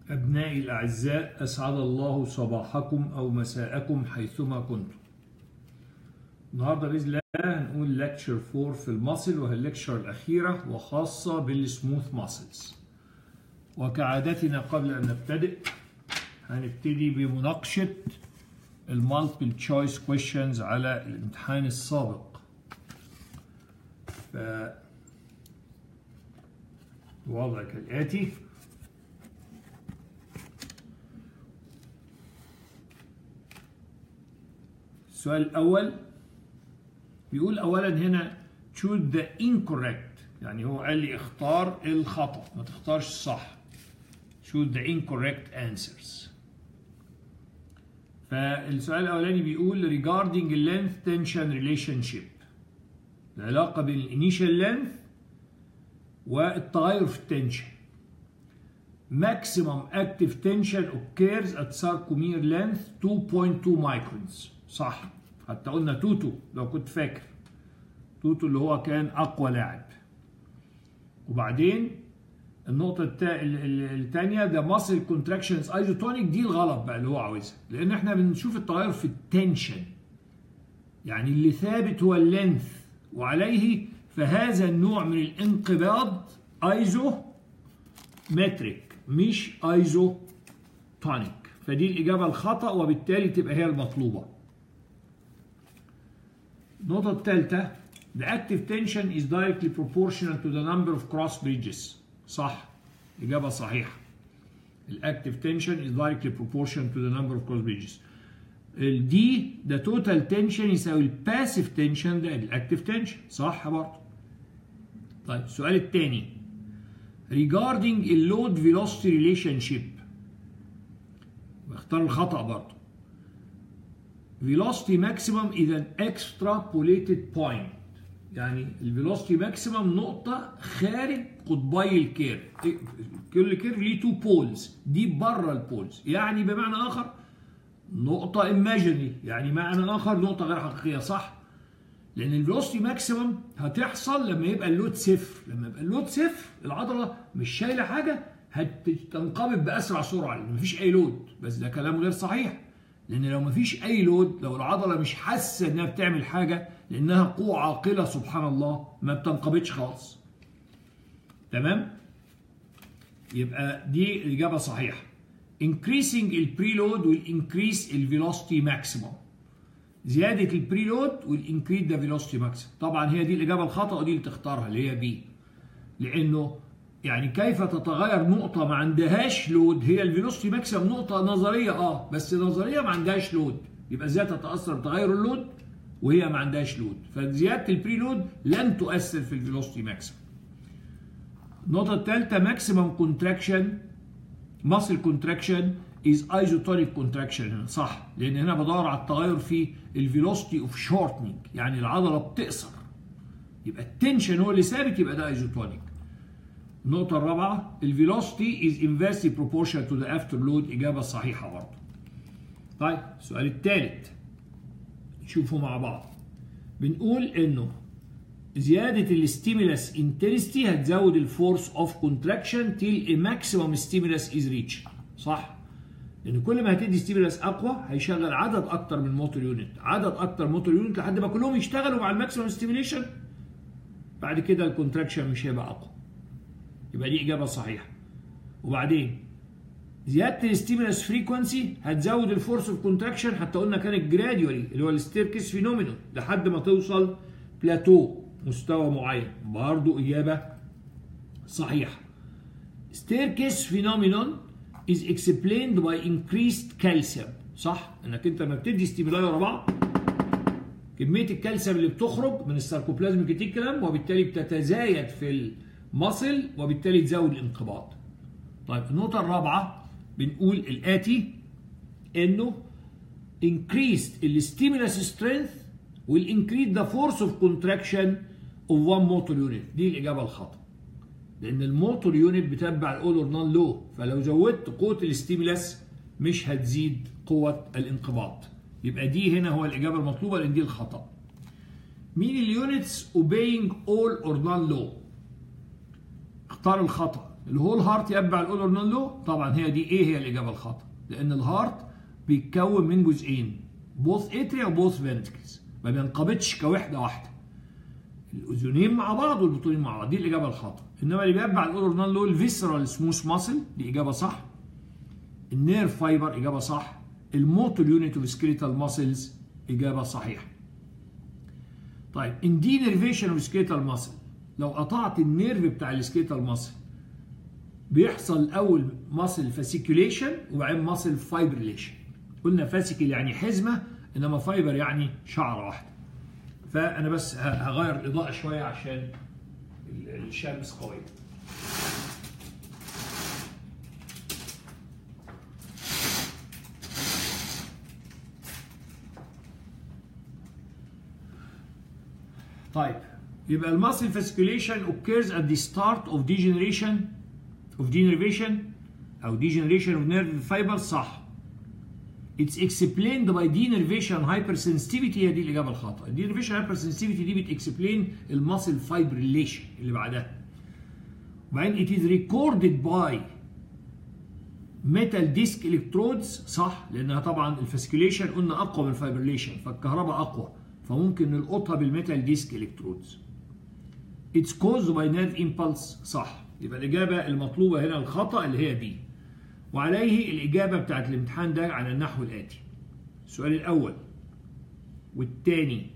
أبنائي الأعزاء أسعد الله صباحكم أو مساءكم حيثما كنتم النهاردة بإذن الله هنقول لكتشر 4 في المصل وهي اللكتشر الأخيرة وخاصة بالسموث ماسلز وكعادتنا قبل أن نبتدئ هنبتدي بمناقشة المالتيبل تشويس كويشنز على الامتحان السابق ف الوضع كالآتي السؤال الأول بيقول أولا هنا choose the incorrect يعني هو قال لي اختار الخطأ ما تختارش الصح choose the incorrect answers فالسؤال الأولاني بيقول regarding length tension relationship العلاقة بين الانيشال length والتغير في التنشن maximum active tension occurs at sarcomere length 2.2 microns صح حتى قلنا توتو لو كنت فاكر توتو اللي هو كان اقوى لاعب وبعدين النقطة الثانية ده ماسل كونتراكشنز ايزوتونيك دي الغلط بقى اللي هو عاوزها لأن احنا بنشوف التغير في التنشن يعني اللي ثابت هو اللينث وعليه فهذا النوع من الانقباض ايزو متريك مش ايزو تونيك فدي الإجابة الخطأ وبالتالي تبقى هي المطلوبة النقطة الثالثة The active tension is directly proportional to the number of cross bridges صح إجابة صحيحة الأكتيف tension is directly proportional to the number of cross bridges الدي ده total tension يساوي الباسيف tension ده الأكتيف tension صح برضه طيب السؤال الثاني regarding a load velocity relationship اختار الخطأ برضه velocity maximum is an extrapolated point يعني الفيلوسيتي ماكسيمم نقطة خارج قطبي الكيرف كل كيرف ليه تو بولز دي بره البولز يعني بمعنى آخر نقطة imaginary يعني معنى آخر نقطة غير حقيقية صح؟ لأن الفيلوسيتي ماكسيمم هتحصل لما يبقى اللود صفر لما يبقى اللود صفر العضلة مش شايلة حاجة هتنقبض بأسرع سرعة لأن مفيش أي لود بس ده كلام غير صحيح لأن لو مفيش أي لود لو العضلة مش حاسة إنها بتعمل حاجة لأنها قوة عاقلة سبحان الله ما بتنقبضش خالص. تمام؟ يبقى دي الإجابة صحيحة. Increasing البريلود will increase الفيلوسيتي ماكسيموم. زيادة البريلود will increase the velocity maximum. طبعا هي دي الإجابة الخطأ ودي اللي تختارها اللي هي بي. لأنه يعني كيف تتغير نقطة ما عندهاش لود هي الفيلوسيتي ماكسيمم نقطة نظرية اه بس نظرية ما عندهاش لود يبقى ازاي تتأثر بتغير اللود وهي ما عندهاش لود فزيادة البري لود لن تؤثر في الفيلوسيتي ماكسيمم النقطة الثالثة ماكسيمم كونتراكشن ماسل كونتراكشن از ايزوتونيك كونتراكشن هنا صح لان هنا بدور على التغير في الفيلوسيتي اوف شورتنج يعني العضلة بتقصر يبقى التنشن هو اللي ثابت يبقى ده ايزوتونيك النقطة الرابعة الفيلوسيتي is inversely proportional to the afterload إجابة صحيحة برضه. طيب السؤال الثالث نشوفه مع بعض. بنقول إنه زيادة الستيمولس انتنستي هتزود الفورس اوف كونتراكشن تيل a maximum stimulus is reached صح؟ لأن كل ما هتدي ستيمولس أقوى هيشغل عدد أكتر من موتور يونت، عدد أكتر موتور يونت لحد ما كلهم يشتغلوا مع الماكسيمم ستيميليشن بعد كده الكونتراكشن مش هيبقى أقوى. يبقى دي اجابه صحيحه وبعدين زياده الستيمولس فريكونسي هتزود الفورس اوف كونتراكشن حتى قلنا كانت جراديولي اللي هو الستيركس فينومينون لحد ما توصل بلاتو مستوى معين برضه اجابه صحيحه ستيركس فينومينون is explained by increased calcium صح انك انت لما بتدي ستيمولاي ورا بعض كميه الكالسيوم اللي بتخرج من الساركوبلازميك ريتيكولم وبالتالي بتتزايد في مصل وبالتالي تزود الانقباض. طيب النقطة الرابعة بنقول الآتي إنه increased الستيمولس strength will increase the force of contraction of one motor unit دي الإجابة الخطأ. لأن الموتور يونت بتتبع الأول اور نون لو فلو زودت قوة الستيمولس مش هتزيد قوة الانقباض. يبقى دي هنا هو الإجابة المطلوبة لأن دي الخطأ. مين اليونتس obeying all or none law؟ اختار الخطأ الهول هارت يتبع الاولر نون لو طبعا هي دي ايه هي الاجابه الخطا لان الهارت بيتكون من جزئين بوث اتريا وبوث فنتكلز ما بينقبضش كوحده واحده الاذنين مع بعض والبطونين مع بعض دي الاجابه الخطا انما اللي بيتبع الاولر نون لو الفيسرال سموث ماسل دي اجابه صح النيرف فايبر اجابه صح الموتور يونت اوف سكريتال ماسلز اجابه صحيحه طيب ان دي نيرفيشن اوف سكريتال ماسل لو قطعت النيرف بتاع السكريتال ماسل بيحصل الاول ماسل فاسيكوليشن وبعدين ماسل فايبريليشن قلنا فاسيكل يعني حزمه انما فايبر يعني شعره واحده فانا بس هغير الاضاءه شويه عشان الشمس قويه طيب يبقى الماسل فاسيكوليشن occurs at the start of degeneration of denervation او degeneration of nerve fibers صح It's explained by denervation hypersensitivity هي دي الإجابة الخاطئة. denervation hypersensitivity دي بتexplain الماسل fibrillation اللي بعدها. وبعدين it is recorded by metal disc electrodes صح لأنها طبعا الفاسكوليشن قلنا أقوى من الفايبريليشن فالكهرباء أقوى فممكن نلقطها بالميتال ديسك الكترودز. It's caused by nerve impulse صح يبقى الإجابة المطلوبة هنا الخطأ اللي هي دي. وعليه الإجابة بتاعت الامتحان ده على النحو الآتي السؤال الأول والثاني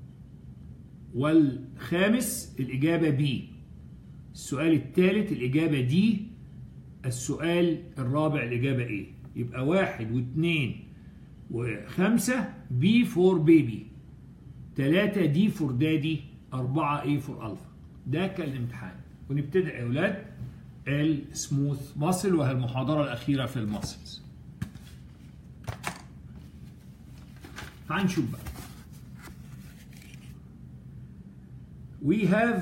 والخامس الإجابة بي السؤال الثالث الإجابة دي السؤال الرابع الإجابة إيه يبقى واحد واثنين وخمسة بي فور بيبي ثلاثة دي فور دادي أربعة إيه فور ألفا ده كان الامتحان ونبتدئ يا أولاد السموث ماسل وهي المحاضرة الأخيرة في الماسلز تعال نشوف بقى we have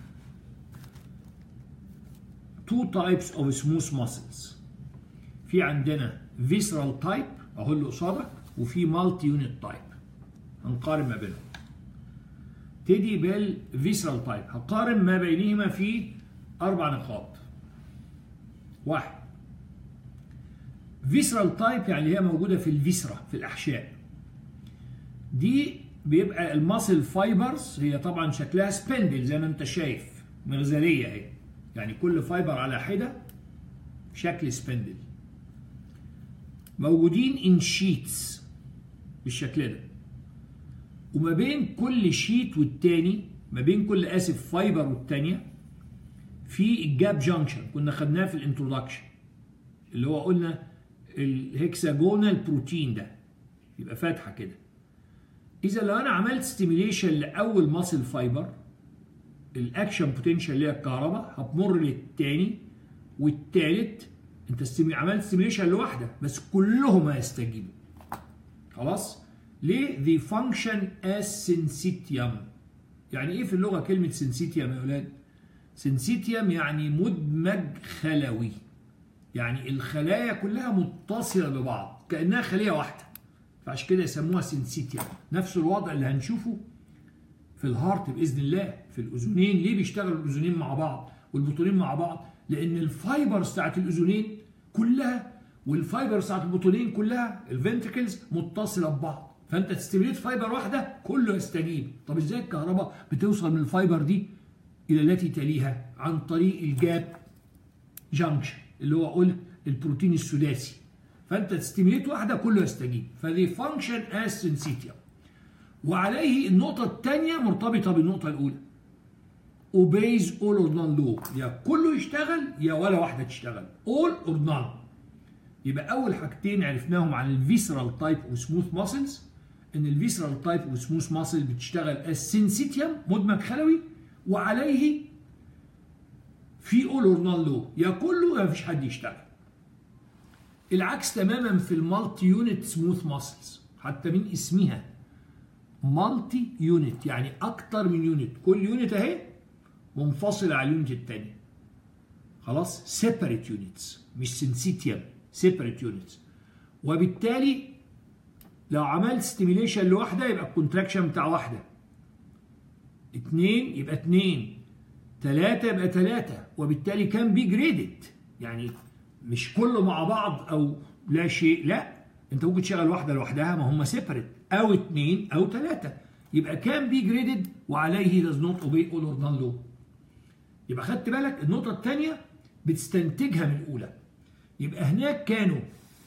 two types of smooth muscles في عندنا visceral type اهو اللي قصادك وفي multi unit type هنقارن ما بينهم تدي بالفيسرال تايب هقارن ما بينهما في اربع نقاط واحد فيسرال تايب يعني هي موجوده في الفيسرا في الاحشاء دي بيبقى الماسل فايبرز هي طبعا شكلها سبندل زي ما انت شايف مغزليه اهي يعني كل فايبر على حده شكل سبندل موجودين ان شيتس بالشكل ده وما بين كل شيت والتاني ما بين كل اسف فايبر والتانيه في الجاب جانكشن كنا خدناه في الانترودكشن اللي هو قلنا الهكساجونال بروتين ده يبقى فاتحه كده اذا لو انا عملت ستيميليشن لاول ماسل فايبر الاكشن بوتنشال اللي هي الكهرباء هتمر للتاني والتالت انت استمي... عملت ستيميليشن لواحده بس كلهم هيستجيبوا خلاص ليه they function as syncytium يعني ايه في اللغه كلمه syncytium يا اولاد سنسيتيوم يعني مدمج خلوي يعني الخلايا كلها متصلة ببعض كأنها خلية واحدة فعشان كده يسموها سنسيتيوم نفس الوضع اللي هنشوفه في الهارت بإذن الله في الأذنين ليه بيشتغلوا الأذنين مع بعض والبطونين مع بعض لأن الفايبرز بتاعت الأذنين كلها والفايبرز بتاعت البطونين كلها الفنتركلز متصلة ببعض فأنت تستميليت فايبر واحدة كله يستجيب طب إزاي الكهرباء بتوصل من الفايبر دي الى التي تليها عن طريق الجاب جانكشن اللي هو قلت البروتين السداسي فانت تستيميليت واحده كله يستجيب فدي فانكشن از سنسيتيوم وعليه النقطه الثانيه مرتبطه بالنقطه الاولى obeys all or none law يا كله يشتغل يا ولا واحده تشتغل all or none يبقى اول حاجتين عرفناهم عن الفيسرال تايب وسموث ماسلز ان الفيسرال تايب وسموث ماسل بتشتغل از سنسيتيوم مدمج خلوي وعليه في اول اور نون لو يا كله يا مفيش حد يشتغل العكس تماما في المالتي يونت سموث ماسلز حتى من اسمها مالتي يونت يعني اكتر من يونت كل يونت اهي منفصله عن اليونت الثانيه خلاص سيبريت يونتس مش سنسيتيوم سيبريت يونتس وبالتالي لو عملت ستيميليشن لواحده يبقى الكونتراكشن بتاع واحده اتنين يبقى اتنين ثلاثة يبقى ثلاثة وبالتالي كان بي جريدد يعني مش كله مع بعض او لا شيء لا انت ممكن تشغل واحدة لوحدها ما هم سيبريت او اثنين او ثلاثة يبقى كان بي جريدد وعليه does not obey all or none law يبقى خدت بالك النقطة الثانية بتستنتجها من الأولى يبقى هناك كانوا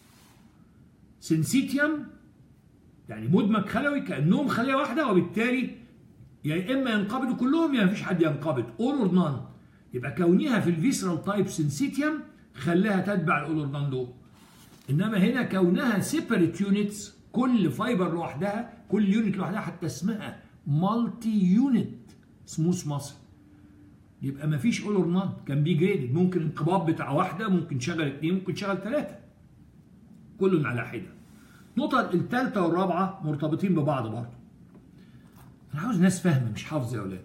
سنسيتيوم يعني مدمج خلوي كأنهم خلية واحدة وبالتالي يا يعني إما ينقبضوا كلهم يا مفيش حد ينقبض all or none يبقى كونها في الفيسرال تايب سنسيتيوم خلاها تتبع الاول اور نان دول انما هنا كونها سيبريت يونتس كل فايبر لوحدها كل يونت لوحدها حتى اسمها مالتي يونت سموث ماسل يبقى ما فيش اول اور نان كان بي جريدد ممكن انقباض بتاع واحده ممكن شغل اثنين ممكن شغل ثلاثه كل على حده النقطه الثالثه والرابعه مرتبطين ببعض برضه انا عاوز ناس فاهمه مش حافظه يا اولاد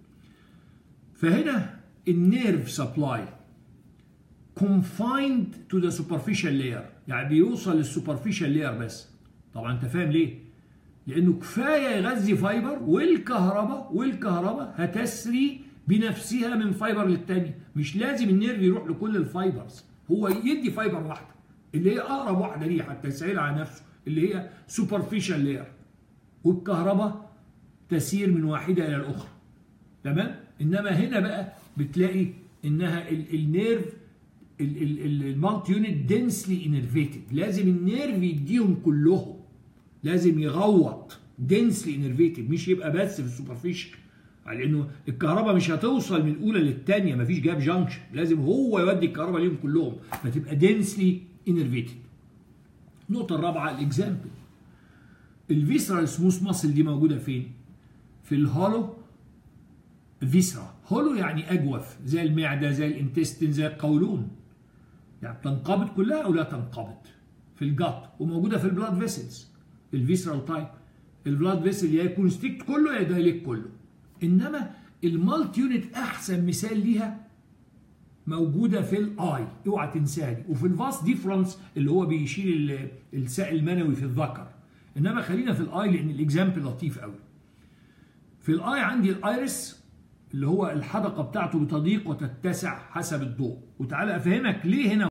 فهنا النيرف سبلاي confined to the superficial layer يعني بيوصل للسوبرفيشال لاير بس طبعا انت فاهم ليه لانه كفايه يغذي فايبر والكهرباء والكهرباء هتسري بنفسها من فايبر للتاني مش لازم النيرف يروح لكل الفايبرز هو يدي فايبر واحده اللي هي اقرب واحده ليه حتى يسهل على نفسه اللي هي سوبرفيشال لاير والكهرباء تسير من واحده الى الاخرى تمام انما هنا بقى بتلاقي انها النيرف المالتي يونت دنسلي انرفيتد لازم النيرف يديهم كلهم لازم يغوط دنسلي انرفيتد مش يبقى بس في السوبرفيشال لانه الكهرباء مش هتوصل من الاولى للثانيه مفيش جاب جانكشن لازم هو يودي الكهرباء ليهم كلهم فتبقى دنسلي انرفيتد النقطه الرابعه الاكزامبل الفيسرال سموث ماسل دي موجوده فين في الهولو فيسرا هولو يعني اجوف زي المعده زي الانتستين زي القولون يعني تنقبض كلها او لا تنقبض في الجات وموجوده في البلاد فيسلز الفيسرال تايب البلاد فيسل يا يكون ستيكت كله يا دايليك كله انما المالتي يونت احسن مثال ليها موجوده في الاي اوعى تنساها دي وفي الفاس ديفرنس اللي هو بيشيل السائل المنوي في الذكر انما خلينا في الاي لان الاكزامبل لطيف قوي في الاي عندي الايرس اللي هو الحدقه بتاعته بتضيق وتتسع حسب الضوء وتعالى افهمك ليه هنا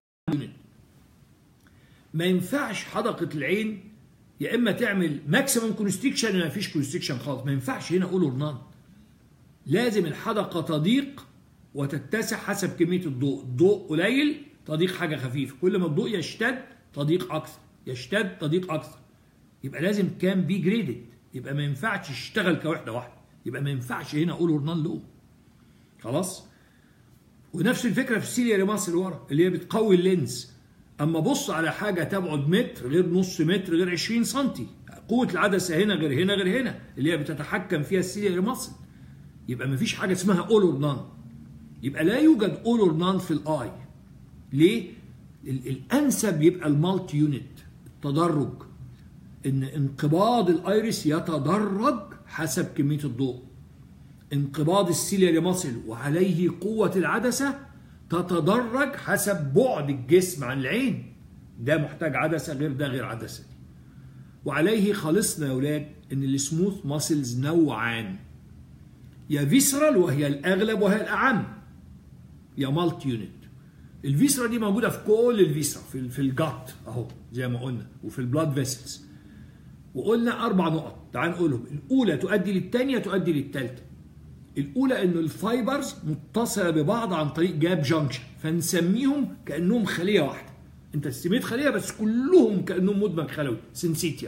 ما ينفعش حدقه العين يا اما تعمل ماكسيمم كونستريكشن ما فيش كونستريكشن خالص ما ينفعش هنا اقول اور لازم الحدقه تضيق وتتسع حسب كميه الضوء الضوء قليل تضيق حاجه خفيفه كل ما الضوء يشتد تضيق اكثر يشتد تضيق اكثر يبقى لازم كان بي جريدد يبقى ما ينفعش يشتغل كوحده واحده يبقى ما ينفعش هنا اقول اور لو خلاص ونفس الفكره في السيلياري ماسل ورا اللي هي بتقوي اللينز اما بص على حاجه تبعد متر غير نص متر غير 20 سم قوه العدسه هنا غير هنا غير هنا اللي هي بتتحكم فيها السيلياري ماسل يبقى ما فيش حاجه اسمها اول اور نان يبقى لا يوجد اول اور نان في الاي ليه الانسب يبقى المالتي يونت التدرج ان انقباض الايرس يتدرج حسب كميه الضوء انقباض السيلياري ماسل وعليه قوة العدسة تتدرج حسب بعد الجسم عن العين ده محتاج عدسة غير ده غير عدسة وعليه خلصنا يا ولاد ان السموث ماسلز نوعان يا فيسرال وهي الاغلب وهي الاعم يا مالتي يونت الفيسرا دي موجوده في كل الفيسرا في في الجات اهو زي ما قلنا وفي البلاد فيسلز وقلنا اربع نقط تعال نقولهم الاولى تؤدي للثانيه تؤدي للثالثه الاولى انه الفايبرز متصله ببعض عن طريق جاب جانكشن فنسميهم كانهم خليه واحده انت استميت خليه بس كلهم كانهم مدمج خلوي سنسيتيوم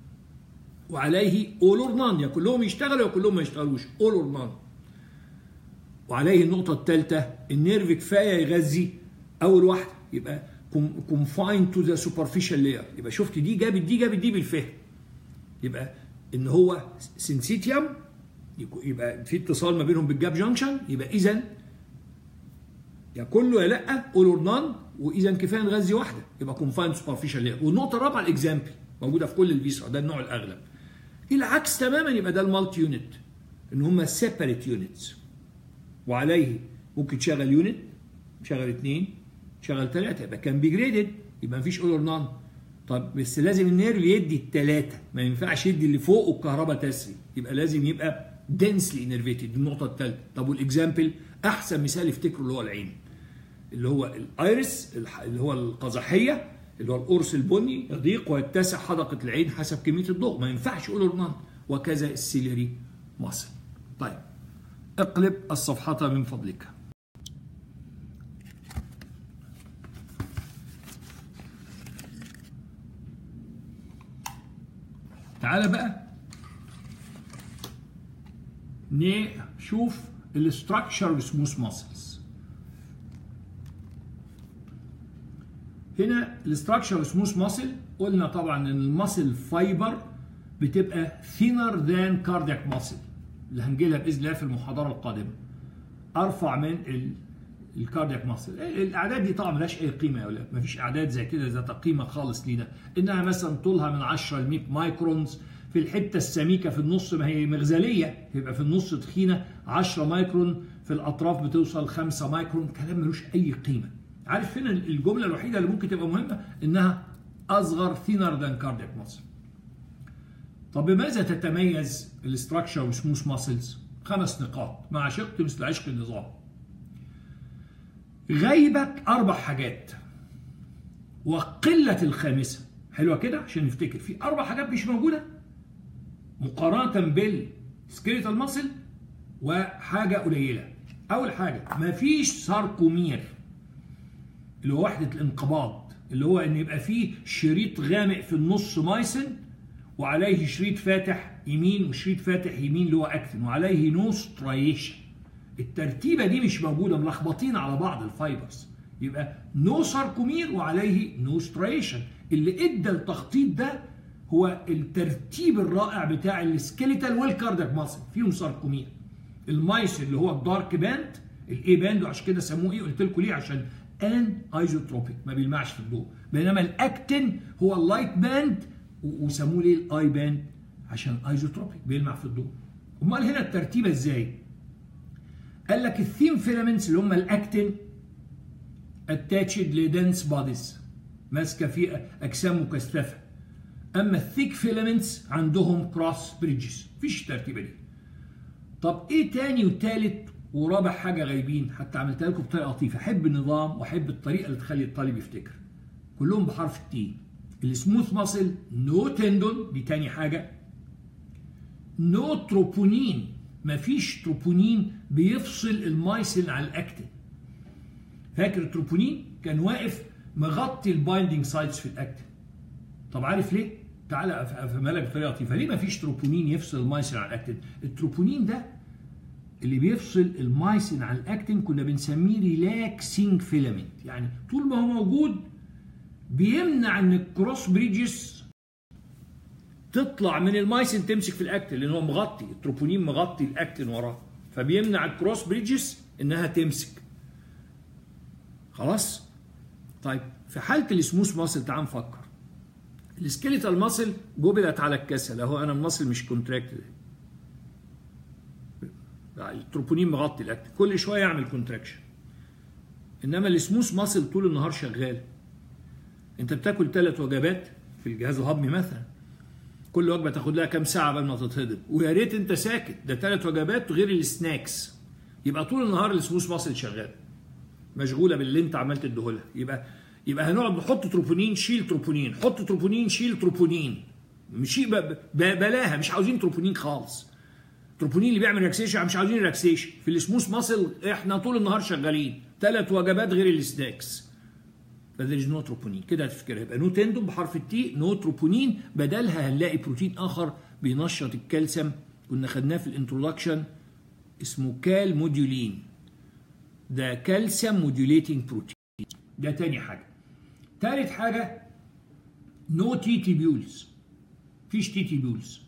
وعليه اول اور نان يا كلهم يشتغلوا يا كلهم ما يشتغلوش اول اور نان وعليه النقطه الثالثه النيرف كفايه يغذي اول واحده يبقى confined تو ذا سوبرفيشال لاير يبقى شفت دي جابت دي جابت دي بالفهم يبقى ان هو سنسيتيوم يبقى في اتصال ما بينهم بالجاب جانكشن يبقى اذا يا كله يا لا اول اور نان واذا كفايه نغذي واحده يبقى كونفايند سوبرفيشال لاير والنقطه الرابعه الاكزامبل موجوده في كل الفيسرا ده النوع الاغلب العكس تماما يبقى ده المالتي يونت ان هم سيبريت يونتس وعليه ممكن تشغل يونت تشغل اثنين تشغل ثلاثه يبقى كان بيجريدد يبقى مفيش اول اور نان طب بس لازم النيرف يدي الثلاثه ما ينفعش يدي اللي فوق والكهرباء تسري يبقى لازم يبقى densely innervated دي النقطة الثالثة طب والاكزامبل احسن مثال افتكره اللي هو العين اللي هو الايرس اللي هو القزحيه اللي هو القرص البني يضيق ويتسع حدقه العين حسب كميه الضوء ما ينفعش اقول اورنان وكذا السيلري ماسل طيب اقلب الصفحه من فضلك تعالى بقى نشوف الاستراكشر سموث ماسلز هنا الاستراكشر سموث ماسل قلنا طبعا ان الماسل فايبر بتبقى ثينر ذان كاردياك ماسل اللي هنجيلها باذن الله في المحاضره القادمه ارفع من الكاردياك ماسل الاعداد دي طبعا ملهاش اي قيمه يا اولاد مفيش اعداد زي كده ذات قيمه خالص لينا انها مثلا طولها من 10 ل 100 مايكرونز في الحته السميكه في النص ما هي مغزليه يبقى في النص تخينه 10 مايكرون في الاطراف بتوصل 5 مايكرون كلام ملوش اي قيمه عارف فين الجمله الوحيده اللي ممكن تبقى مهمه انها اصغر ثينر ذان كاردياك ماسل طب بماذا تتميز الاستراكشر وسموث ماسلز خمس نقاط مع شق مثل عشق النظام غيبة أربع حاجات وقلة الخامسة حلوة كده عشان نفتكر في أربع حاجات مش موجودة مقارنة بالسكيليتال ماسل وحاجة قليلة أول حاجة مفيش ساركومير اللي هو وحدة الانقباض اللي هو إن يبقى فيه شريط غامق في النص مايسن وعليه شريط فاتح يمين وشريط فاتح يمين اللي هو أكتن وعليه نو سترايشن الترتيبه دي مش موجوده ملخبطين على بعض الفايبرز يبقى نو ساركومير وعليه نو ستريشن اللي ادى التخطيط ده هو الترتيب الرائع بتاع السكيليتال والكاردياك ماسل فيهم ساركومير المايس اللي هو الدارك باند الاي باند وعشان كده سموه ايه قلت لكم ليه عشان ان ايزوتروبيك ما بيلمعش في الضوء بينما الاكتين هو اللايت باند وسموه ليه الاي باند عشان ايزوتروبيك بيلمع في الضوء امال هنا الترتيبه ازاي قال لك الثيم فيلامنتس اللي هم الاكتين اتاتشد لدنس بوديز ماسكه في اجسام مكثفه اما الثيك فيلامنتس عندهم كروس بريدجز مفيش الترتيبه دي طب ايه تاني وتالت ورابع حاجه غايبين حتى عملتها لكم بطريقه لطيفه احب النظام واحب الطريقه اللي تخلي الطالب يفتكر كلهم بحرف التي السموث ماسل نو تندون دي تاني حاجه نو تروبونين مفيش تروبونين بيفصل المايسين عن الاكتين فاكر التروبونين كان واقف مغطي البايندينج سايتس في الاكتين طب عارف ليه تعالى افهمها لك بطريقه لطيفه ليه مفيش تروبونين يفصل المايسين عن الاكتين التروبونين ده اللي بيفصل المايسين عن الاكتين كنا بنسميه ريلاكسينج فيلامنت يعني طول ما هو موجود بيمنع ان الكروس بريدجز تطلع من المايسين تمسك في الاكتين لان هو مغطي التروبونين مغطي الاكتين وراه فبيمنع الكروس بريدجز انها تمسك خلاص طيب في حاله السموث ماسل تعال نفكر السكيليتال ماسل جبلت على الكسل اهو انا الماسل مش كونتراكتد التروبونين مغطي الاكتين كل شويه يعمل كونتراكشن انما السموث ماسل طول النهار شغال انت بتاكل ثلاث وجبات في الجهاز الهضمي مثلا كل وجبه تاخد لها كام ساعه قبل ما تتهضم ويا ريت انت ساكت ده ثلاث وجبات غير السناكس يبقى طول النهار السموث ماسل شغال مشغوله باللي انت عمال تديهولها يبقى يبقى هنقعد نحط تروبونين شيل تروبونين حط تروبونين شيل تروبونين مش بلاها مش عاوزين تروبونين خالص تروبونين اللي بيعمل ريلاكسيشن مش عاوزين ريلاكسيشن في السموث ماسل احنا طول النهار شغالين ثلاث وجبات غير السناكس فذير از نو تروبونين كده هتفكرها يبقى نو تندوم بحرف التي نو تروبونين بدلها هنلاقي بروتين اخر بينشط الكالسيوم كنا خدناه في الانترودكشن اسمه كال موديولين ده كالسيوم موديوليتنج بروتين ده تاني حاجه تالت حاجه نو تي تيبيولز مفيش تي تيبيولز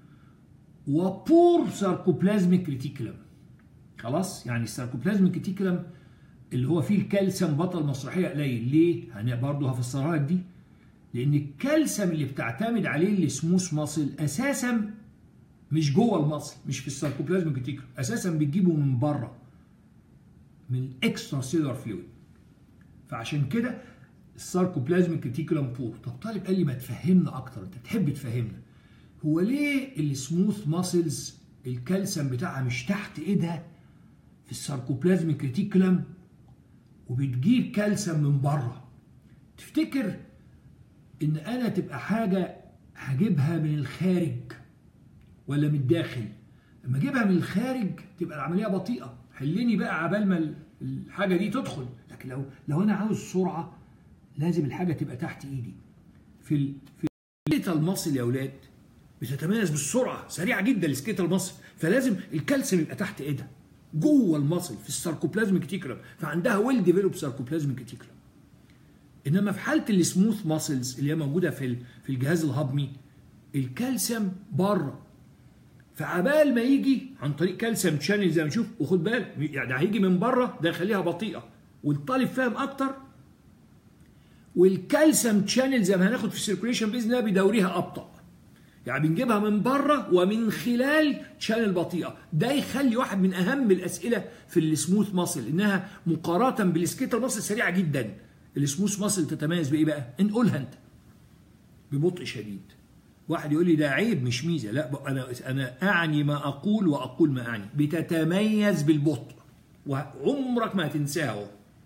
وبور ساركوبلازميك ريتيكولم خلاص يعني الساركوبلازميك ريتيكولم اللي هو فيه الكالسيوم بطل مسرحيه قليل ليه؟ انا برضه هفسرها لك دي لان الكالسيوم اللي بتعتمد عليه السموث ماسل اساسا مش جوه المصل مش في الساركوبلازميك ريتيكولم اساسا بتجيبه من بره من اكسترا سيلر فلويد فعشان كده الساركوبلازميك ريتيكولم بور طب طالب قال لي ما تفهمنا اكتر انت تحب تفهمنا هو ليه السموث ماسلز الكالسيوم بتاعها مش تحت ايدها في الساركوبلازميك ريتيكولم وبتجيب كالسيوم من بره تفتكر ان انا تبقى حاجه هجيبها من الخارج ولا من الداخل لما اجيبها من الخارج تبقى العمليه بطيئه حلني بقى عبال ما الحاجه دي تدخل لكن لو لو انا عاوز سرعه لازم الحاجه تبقى تحت ايدي في ال... في السكيتال ماسل يا اولاد بتتميز بالسرعه سريعه جدا السكيتال ماسل فلازم الكالسيوم يبقى تحت ايدها جوه الماسل في الساركوبلازميك تيكرم فعندها ويل ديفلوب ساركوبلازميك تيكرم انما في حاله السموث ماسلز اللي هي موجوده في في الجهاز الهضمي الكالسيوم بره فعبال ما يجي عن طريق كالسيوم شانل زي ما نشوف وخد بالك يعني هيجي من بره ده يخليها بطيئه والطالب فاهم اكتر والكالسيوم شانل زي ما هناخد في السيركوليشن باذن الله بيدوريها ابطا يعني بنجيبها من بره ومن خلال شانل بطيئه ده يخلي واحد من اهم الاسئله في السموث ماسل انها مقارنه بالسكيتال ماسل سريعه جدا السموث ماسل تتميز بايه بقى انقلها انت ببطء شديد واحد يقول لي ده عيب مش ميزه لا انا انا اعني ما اقول واقول ما اعني بتتميز بالبطء وعمرك ما هتنساها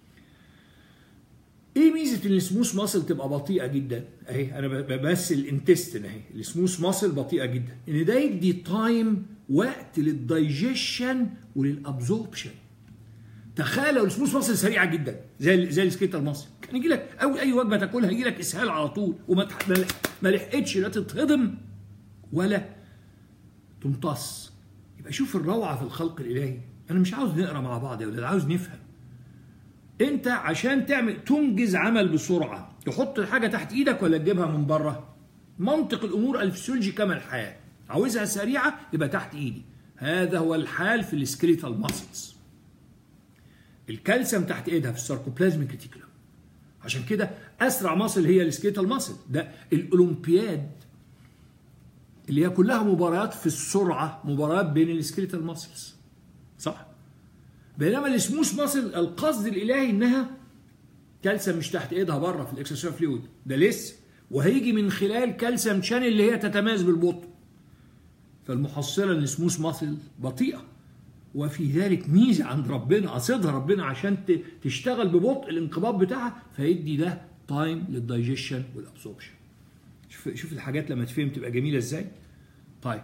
ايه ميزه ان السموث ماسل تبقى بطيئه جدا اهي انا بمثل الانتستين اهي السموث ماسل بطيئه جدا ان ده يدي تايم وقت للدايجيشن وللابزوربشن تخيل لو السموث ماسل سريعه جدا زي زي السكيتال ماسل كان يجي لك او اي وجبه تاكلها يجي لك اسهال على طول وما ما لحقتش لا تتهضم ولا تمتص يبقى شوف الروعه في الخلق الالهي انا مش عاوز نقرا مع بعض يا ولاد عاوز نفهم انت عشان تعمل تنجز عمل بسرعه تحط الحاجه تحت ايدك ولا تجيبها من بره منطق الامور الفسيولوجي كما الحياه عاوزها سريعه يبقى تحت ايدي هذا هو الحال في السكريتال ماسلز الكالسيوم تحت ايدها في الساركوبلازميك ريتيكولم عشان كده اسرع ماسل هي السكيتال ماسل ده الاولمبياد اللي هي كلها مباريات في السرعه مباريات بين السكيتال ماسلز صح بينما السموث ماسل القصد الالهي انها كالسيوم مش تحت ايدها بره في الاكسسوار فلويد ده لسه وهيجي من خلال كالسيوم شانل اللي هي تتميز بالبطء فالمحصله السموث ماسل بطيئه وفي ذلك ميزه عند ربنا قصدها ربنا عشان تشتغل ببطء الانقباض بتاعها فيدي ده تايم للدايجيشن والابسوربشن شوف شوف الحاجات لما تفهم تبقى جميله ازاي طيب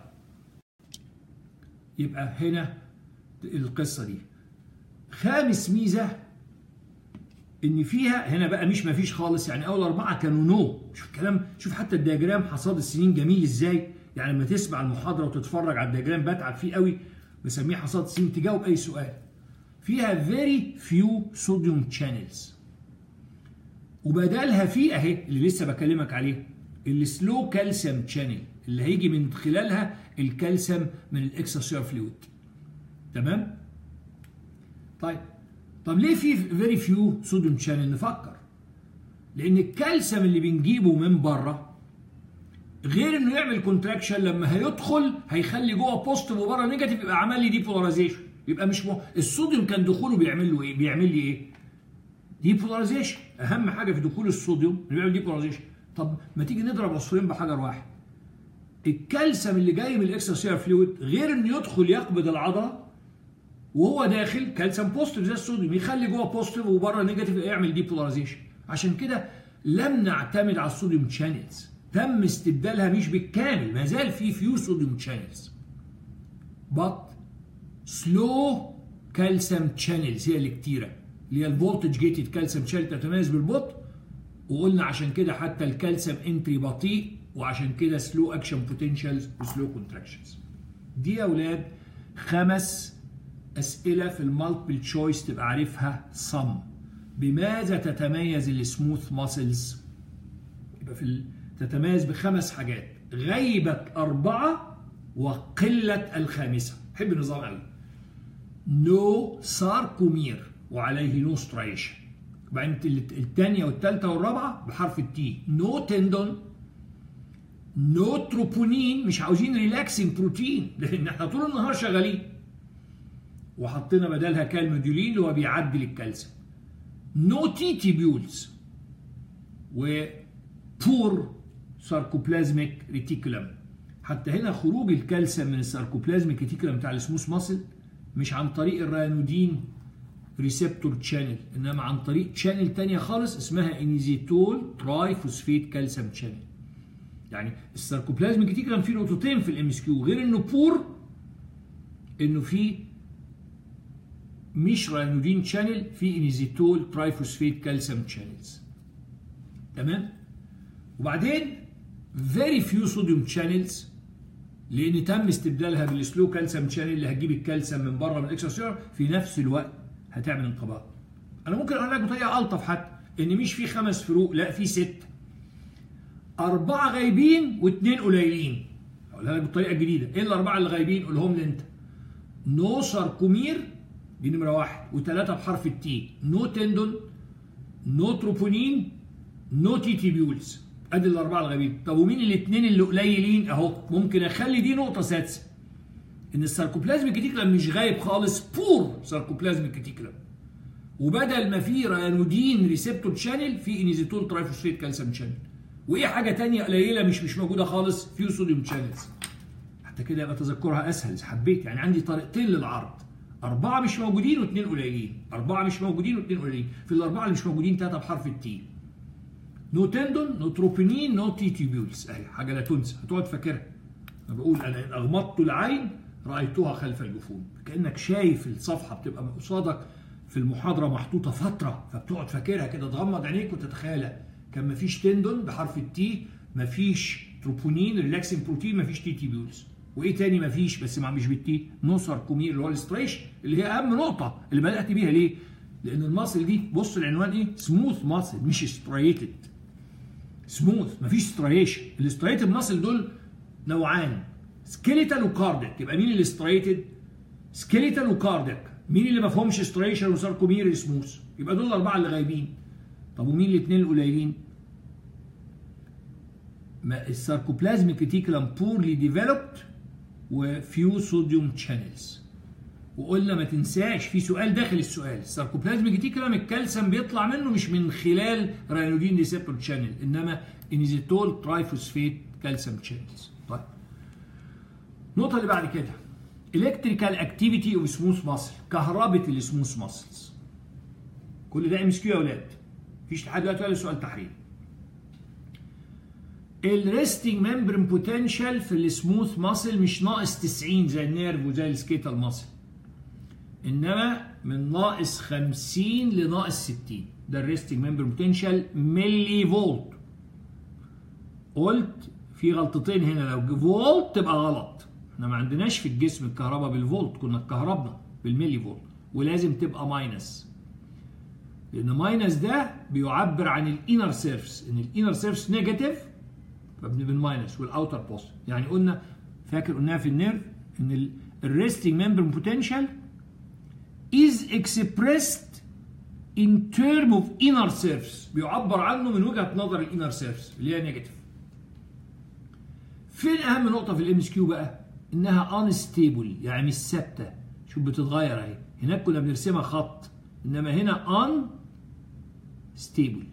يبقى هنا القصه دي خامس ميزه ان فيها هنا بقى مش مفيش خالص يعني اول اربعه كانوا نو شوف الكلام شوف حتى الدياجرام حصاد السنين جميل ازاي يعني لما تسمع المحاضره وتتفرج على الدياجرام بتعب فيه قوي بسميه حصاد السنين تجاوب اي سؤال فيها very few sodium channels وبدالها في اهي اللي لسه بكلمك عليه السلو كالسيوم شانل اللي هيجي من خلالها الكالسيوم من الاكسترا فلويد تمام طيب طب ليه في فيري فيو صوديوم شانل نفكر لان الكالسيوم اللي بنجيبه من بره غير انه يعمل كونتراكشن لما هيدخل هيخلي جوه بوزيتيف وبره نيجاتيف يبقى عمل لي ديبولاريزيشن يبقى مش مو... الصوديوم كان دخوله بيعمل له ايه؟ بيعمل لي ايه؟ ديبولاريزيشن اهم حاجه في دخول الصوديوم انه بيعمل ديبولاريزيشن طب ما تيجي نضرب عصفورين بحجر واحد الكالسيوم اللي جاي من الاكسترا فلويد غير انه يدخل يقبض العضله وهو داخل كالسيوم بوزيتيف زي الصوديوم يخلي جوه بوزيتيف وبره نيجاتيف يعمل ديبولاريزيشن عشان كده لم نعتمد على الصوديوم شانلز تم استبدالها مش بالكامل ما زال في فيو صوديوم شانلز but سلو كالسيوم شانلز هي اللي كتيره اللي هي الفولتج جيتد كالسيوم شانل تتميز بالبطء وقلنا عشان كده حتى الكالسيوم انتري بطيء وعشان كده سلو اكشن بوتنشالز وسلو كونتراكشنز دي يا اولاد خمس اسئله في المالتيبل تشويس تبقى عارفها صم بماذا تتميز السموث ماسلز يبقى في ال... تتميز بخمس حاجات غيبة أربعة وقلة الخامسة حب النظام قوي نو ساركومير وعليه نو سترايشن وبعدين الثانية والثالثة والرابعة بحرف التي نو تندون نو تروبونين مش عاوزين ريلاكسنج بروتين لان احنا طول النهار شغالين وحطينا بدلها كالموديولين اللي هو بيعدل الكالسيوم نو تي تيبيولز و بور ساركوبلازميك ريتيكولم حتى هنا خروج الكالسيوم من الساركوبلازميك ريتيكولم بتاع السموث ماسل مش عن طريق الريانودين ريسبتور تشانل انما عن طريق تشانل تانية خالص اسمها انيزيتول تراي فوسفيت كالسيوم تشانل يعني الساركوبلازم كان فيه نقطتين في الام اس كيو غير انه بور انه في مش ريانودين تشانل في انيزيتول تراي فوسفيت كالسيوم تشانلز تمام وبعدين فيري فيو صوديوم تشانلز لان تم استبدالها بالسلو كالسيوم تشانل اللي هتجيب الكالسيوم من بره من الاكسترا في نفس الوقت هتعمل انقباض انا ممكن اقول لك بطريقه الطف حتى ان مش في خمس فروق لا في ست اربعه غايبين واثنين قليلين اقولها لك بالطريقه الجديده ايه الاربعه اللي غايبين قولهم لي انت نو ساركومير دي نمره واحد وثلاثه بحرف التي نو تندون نو تروبونين نو تي تيبيولز ادي الاربعه الغايبين طب ومين الاثنين اللي قليلين اهو ممكن اخلي دي نقطه سادسه ان الساركوبلازم كتيكلم مش غايب خالص بور ساركوبلازم كتيكلم وبدل ما في ريانودين ريسبتور شانل في انيزيتول ترايفوسفيت كالسيوم شانل وايه حاجه تانية قليله مش مش موجوده خالص في صوديوم شانلز حتى كده يبقى تذكرها اسهل إذا حبيت يعني عندي طريقتين للعرض أربعة مش موجودين واثنين قليلين، أربعة مش موجودين واثنين قليلين، في الأربعة اللي مش موجودين ثلاثة بحرف التي. نو تندون، نو تروبينين، نو تي تيبيولز، أهي حاجة لا تنسى، هتقعد فاكرها. أنا بقول أنا إن أغمضت العين رأيتها خلف الجفون، كأنك شايف الصفحة بتبقى قصادك في المحاضرة محطوطة فترة، فبتقعد فاكرها كده تغمض عينيك وتتخيلها. كان مفيش تندون بحرف التي، مفيش تروبونين ريلاكسين بروتين، مفيش تي تيبيولز. وايه تاني مفيش بس ما مش بالتي نو ساركومير اللي هو الاستريش اللي هي اهم نقطه اللي بدات بيها ليه؟ لان الماسل دي بص العنوان ايه؟ سموث ماسل مش ستريتد سموث مفيش ستريشن الاستريتد ماسل دول نوعان سكيليتال وكارديك يبقى مين اللي ستريتد؟ سكيليتال وكارديك مين اللي ما فيهمش ستريشن وساركومير سموث؟ يبقى دول الاربعه اللي غايبين طب ومين الاثنين القليلين؟ الساركوبلازميك ريتيكولم بورلي ديفلوبد وفيو صوديوم شانلز وقلنا ما تنساش في سؤال داخل السؤال الساركوبلازميك ريتيكولم الكالسيوم بيطلع منه مش من خلال ريانودين ريسبتور شانل انما انيزيتول ترايفوسفيت كالسيوم شانلز طيب النقطه اللي بعد كده الكتريكال اكتيفيتي اوف سموث ماسل كهربة السموث ماسلز كل ده ام اس كيو يا اولاد مفيش لحد دلوقتي ولا سؤال تحرير الريستنج ممبرين بوتنشال في السموث ماسل مش ناقص 90 زي النيرف وزي السكيتال ماسل انما من ناقص 50 لناقص 60 ده الريستنج ممبرين بوتنشال ملي فولت قلت في غلطتين هنا لو فولت تبقى غلط احنا ما عندناش في الجسم الكهرباء بالفولت كنا اتكهربنا بالملي فولت ولازم تبقى ماينس لان ماينس ده بيعبر عن الانر سيرفس ان الانر سيرفس نيجاتيف فبنبقى بالماينس والاوتر بوست يعني قلنا فاكر قلناها في النيرف ان الريستنج ممبر بوتنشال is expressed in term of inner surface بيعبر عنه من وجهه نظر الانر سيرفس اللي هي نيجاتيف فين اهم نقطه في الام اس كيو بقى انها انستيبل يعني مش ثابته شوف بتتغير اهي هناك كنا بنرسمها خط انما هنا ان ستيبل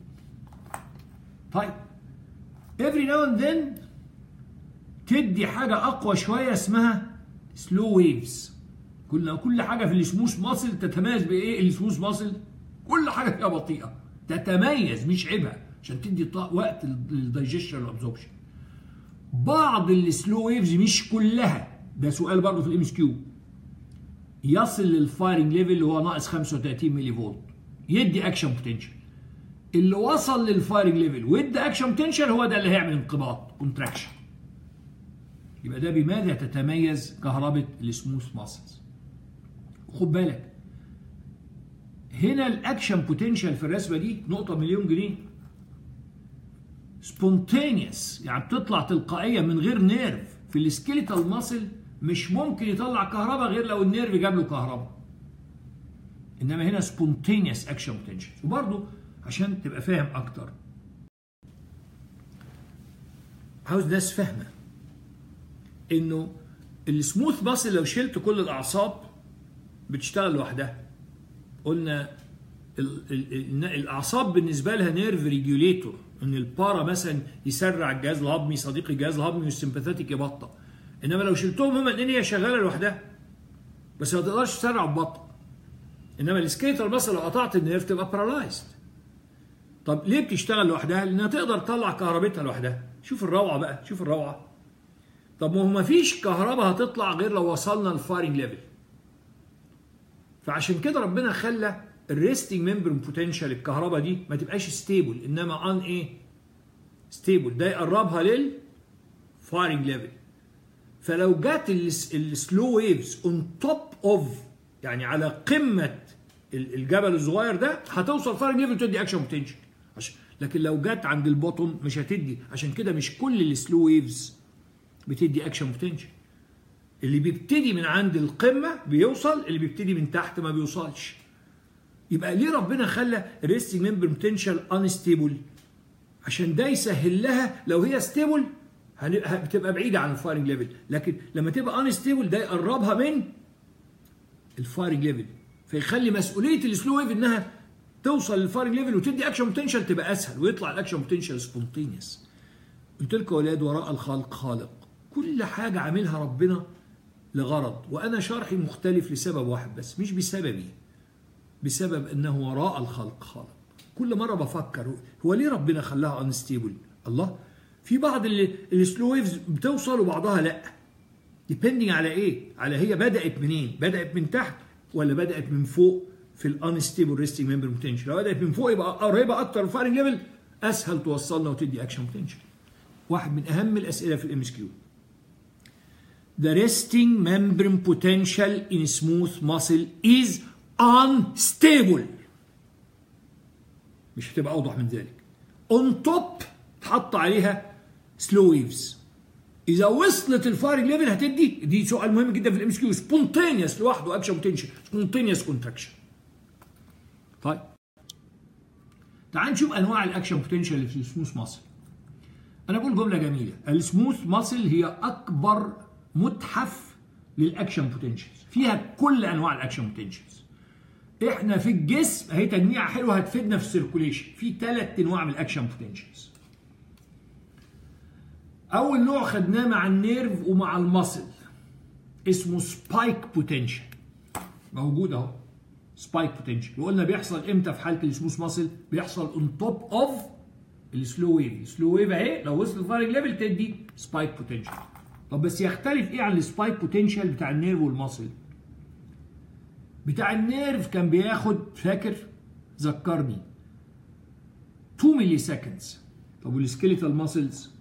طيب every now and then تدي حاجة أقوى شوية اسمها سلو ويفز كل كل حاجة في السموث ماسل تتميز بإيه السموث ماسل كل حاجة فيها بطيئة تتميز مش عيبها عشان تدي وقت للدايجيشن والابزوربشن بعض السلو ويفز مش كلها ده سؤال برضه في الام اس كيو يصل للفايرنج ليفل اللي هو ناقص 35 ملي فولت يدي اكشن بوتنشال اللي وصل للفايرنج ليفل وادى اكشن بوتنشال هو ده اللي هيعمل انقباض كونتراكشن يبقى ده بماذا تتميز كهرباء السموث ماسلز خد بالك هنا الاكشن بوتنشال في الرسمه دي نقطه مليون جنيه سبونتينيوس يعني بتطلع تلقائيه من غير نيرف في السكيليتال ماسل مش ممكن يطلع كهرباء غير لو النيرف جاب له كهرباء انما هنا سبونتينيوس اكشن بوتنشال وبرده عشان تبقى فاهم اكتر عاوز ناس فاهمه انه السموث ماسل لو شلت كل الاعصاب بتشتغل لوحدها قلنا ال ال الاعصاب بالنسبه لها نيرف ريجوليتور ان البارا مثلا يسرع الجهاز الهضمي صديق الجهاز الهضمي والسمباثيك يبطأ انما لو شلتهم هما الاثنين هي شغاله لوحدها بس ما تقدرش تسرع ببطء انما السكيتر مثلا لو قطعت النيرف تبقى بارالايزد طب ليه بتشتغل لوحدها؟ لانها تقدر تطلع كهربتها لوحدها شوف الروعه بقى شوف الروعه طب ما هو ما فيش كهرباء هتطلع غير لو وصلنا للفايرنج ليفل فعشان كده ربنا خلى الريستنج ممبرين بوتنشال الكهرباء دي ما تبقاش ستيبل انما ان ايه ستيبل ده يقربها لل فايرنج ليفل فلو جت السلو ويفز اون توب اوف يعني على قمه الجبل الصغير ده هتوصل فايرنج ليفل تدي اكشن بوتنشال لكن لو جت عند البوتوم مش هتدي عشان كده مش كل السلو ويفز بتدي اكشن بوتنشال اللي بيبتدي من عند القمه بيوصل اللي بيبتدي من تحت ما بيوصلش يبقى ليه ربنا خلى الريستنج ممبر بوتنشال انستيبل عشان ده يسهل لها لو هي ستيبل بتبقى بعيده عن الفايرنج ليفل لكن لما تبقى انستيبل ده يقربها من الفايرنج ليفل فيخلي مسؤوليه السلو ويف انها توصل للفايرنج ليفل وتدي اكشن بوتنشال تبقى اسهل ويطلع الاكشن بوتنشال سبونتينيوس قلت لكم يا اولاد وراء الخلق خالق كل حاجه عاملها ربنا لغرض وانا شرحي مختلف لسبب واحد بس مش بسببي بسبب انه وراء الخلق خالق كل مره بفكر هو ليه ربنا خلاها انستيبل الله في بعض السلو ويفز بتوصل وبعضها لا ديبندنج على ايه على هي بدات منين بدات من تحت ولا بدات من فوق في الانستيبل ريستنج ممبر بوتنشال لو بدات من فوق يبقى قريبه اكتر الفايرنج ليفل اسهل توصلنا وتدي اكشن بوتنشال واحد من اهم الاسئله في الام اس كيو The resting membrane potential in smooth muscle is unstable مش هتبقى اوضح من ذلك on top تحط عليها سلو ويفز اذا وصلت الفايرنج ليفل هتدي دي سؤال مهم جدا في الام اس كيو سبونتينيوس لوحده اكشن بوتنشال سبونتينيوس كونتراكشن طيب تعال نشوف انواع الاكشن بوتنشال اللي في السموث ماسل انا بقول جمله جميله السموث ماسل هي اكبر متحف للاكشن بوتنشالز فيها كل انواع الاكشن بوتنشالز احنا في الجسم اهي تجميعه حلوه هتفيدنا في السيركوليشن في ثلاث انواع من الاكشن بوتنشالز اول نوع خدناه مع النيرف ومع المصل اسمه سبايك بوتنشال موجود اهو سبايك بوتنشال وقلنا بيحصل امتى في حاله السموث ماسل بيحصل اون توب اوف السلو ويف السلو ويف اهي لو وصل الفارج ليفل تدي سبايك بوتنشال طب بس يختلف ايه عن السبايك بوتنشال بتاع النيرف والماسل بتاع النيرف كان بياخد فاكر ذكرني 2 ملي سكندز طب والسكيليتال ماسلز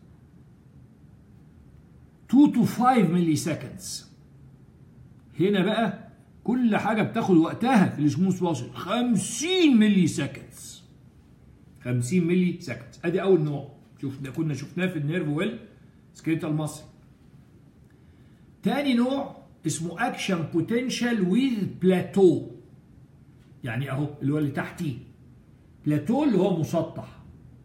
2 to 5 ملي سكندز هنا بقى كل حاجة بتاخد وقتها في السموث ماسل 50 ملي سكندز 50 ملي سكندز ادي اول نوع شوف ده كنا شفناه في النيرف ويل سكيليتال ماسل تاني نوع اسمه اكشن بوتنشال ويز بلاتو يعني اهو اللي هو اللي تحتيه بلاتو اللي هو مسطح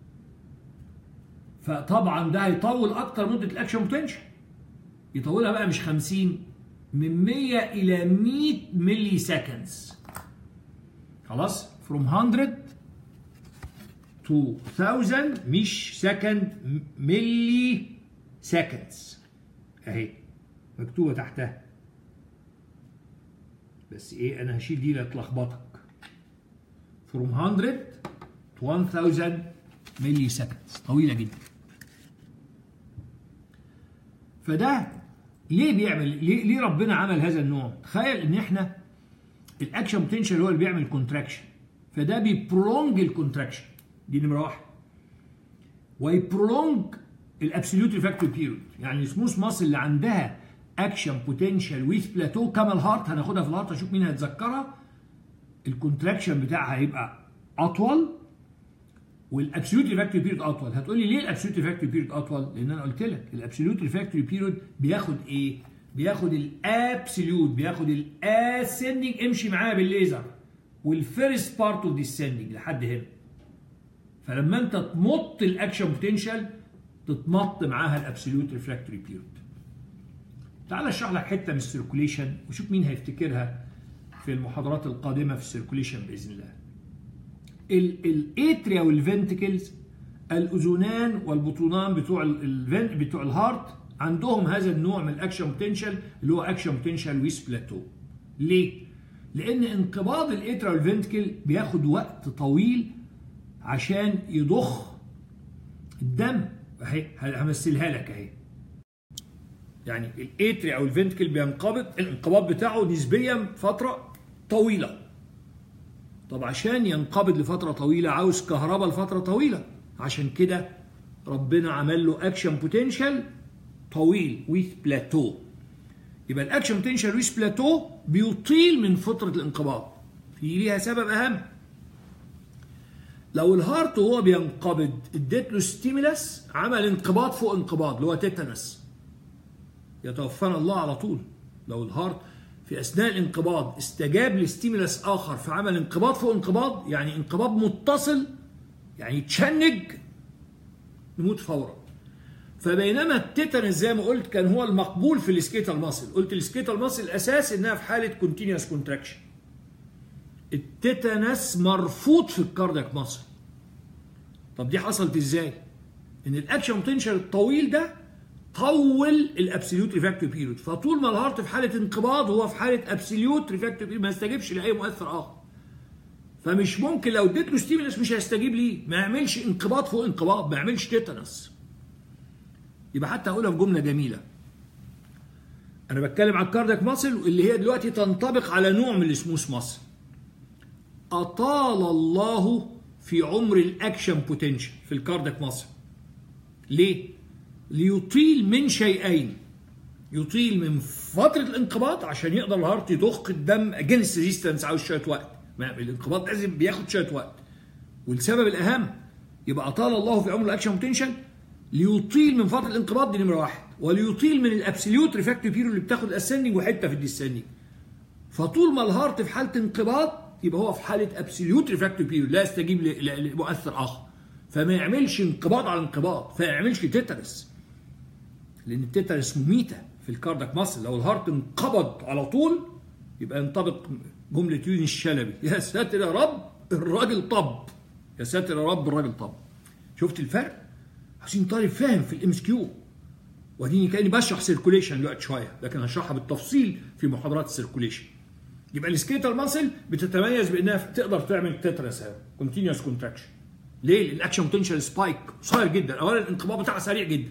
فطبعا ده هيطول اكتر مده الاكشن بوتنشال يطولها بقى مش 50 من 100 الى 100 ملي سكندز خلاص from 100 to 1000 مش سكند ملي سكندز اهي مكتوبه تحتها بس ايه انا هشيل دي لتلخبطك from 100 to 1000 ملي سكندز طويله جدا فده ليه بيعمل ليه, ليه ربنا عمل هذا النوع تخيل ان احنا الاكشن بوتنشال هو اللي بيعمل كونتراكشن فده بيبرونج الكونتراكشن دي نمره واحد ويبرونج الابسوليوت ريفاكتوري بيريود يعني السموث ماسل اللي عندها اكشن بوتنشال ويز بلاتو كما الهارت هناخدها في الهارت اشوف مين هيتذكرها الكونتراكشن بتاعها هيبقى اطول والابسوليوت ريفاكتوري بيريود اطول هتقول لي ليه الابسوليوت ريفاكتوري بيريود اطول لان انا قلت لك الابسوليوت ريفاكتوري بيريود بياخد ايه بياخد الابسوليوت بياخد الاسندنج امشي معايا بالليزر والفيرست بارت اوف ديسندنج لحد هنا فلما انت تمط الاكشن بوتنشال تتمط معاها الابسوليوت ريفراكتوري بيريود تعال اشرح لك حته من السيركوليشن وشوف مين هيفتكرها في المحاضرات القادمه في السيركوليشن باذن الله الاتريا والفنتكلز الاذنان والبطونان بتوع الفن بتوع الهارت عندهم هذا النوع من الاكشن بوتنشال اللي هو اكشن بوتنشال ويس بلاتو ليه؟ لان انقباض الاترال فنتكل بياخد وقت طويل عشان يضخ الدم اهي همثلها لك اهي يعني الاتري او الفنتكل بينقبض الانقباض بتاعه نسبيا فتره طويله طب عشان ينقبض لفتره طويله عاوز كهرباء لفتره طويله عشان كده ربنا عمل له اكشن بوتنشال طويل ويث بلاتو يبقى الاكشن بوتنشال ويث بلاتو بيطيل من فتره الانقباض في ليها سبب اهم لو الهارت وهو بينقبض اديت له ستيمولاس عمل انقباض فوق انقباض اللي هو تيتانس يتوفانا الله على طول لو الهارت في اثناء الانقباض استجاب لستيمولاس اخر فعمل انقباض فوق انقباض يعني انقباض متصل يعني تشنج نموت فورا فبينما التيتانس زي ما قلت كان هو المقبول في السكيتال ماسل قلت السكيتال ماسل الاساس انها في حاله كونتينوس كونتراكشن التيتانس مرفوض في الكاردياك ماسل طب دي حصلت ازاي ان الاكشن بوتنشال الطويل ده طول الابسوليوت ريفاكتيف بيريود فطول ما الهارت في حاله انقباض هو في حاله ابسوليوت ريفاكتيف بيريود ما يستجيبش لاي مؤثر اخر فمش ممكن لو اديت له ستيمولس مش هيستجيب ليه ما يعملش انقباض فوق انقباض ما يعملش تيتانس يبقى حتى هقولها في جمله جميله انا بتكلم على الكاردياك ماسل اللي هي دلوقتي تنطبق على نوع من السموث ماسل اطال الله في عمر الاكشن بوتنشال في الكاردياك ماسل ليه ليطيل من شيئين يطيل من فترة الانقباض عشان يقدر الهارت يضخ الدم اجينست ريزيستنس عاوز شوية وقت ما الانقباض لازم بياخد شوية وقت والسبب الأهم يبقى أطال الله في عمر الأكشن بوتنشال ليطيل من فترة الانقباض دي نمرة واحد وليطيل من الابسوليوت ريفاكتيف بيريود اللي بتاخد الاسندنج وحتة في الديسندنج فطول ما الهارت في حالة انقباض يبقى هو في حالة ابسوليوت ريفاكتيف بيريود لا يستجيب لمؤثر آخر فما يعملش انقباض على انقباض فما يعملش تيتانس لان التيتانس مميته في الكاردك ماسل لو الهارت انقبض على طول يبقى ينطبق جمله يونس الشلبي يا ساتر يا رب الراجل طب يا ساتر يا رب الراجل طب شفت الفرق عشان طالب فاهم في الام اس كيو واديني كاني بشرح سيركوليشن دلوقتي شويه لكن هشرحها بالتفصيل في محاضرات السيركوليشن يبقى السكيتال ماسل بتتميز بانها تقدر تعمل تترس كونتينوس كونتراكشن ليه؟ لان الاكشن بوتنشال سبايك قصير جدا اولا الانقباض بتاعها سريع جدا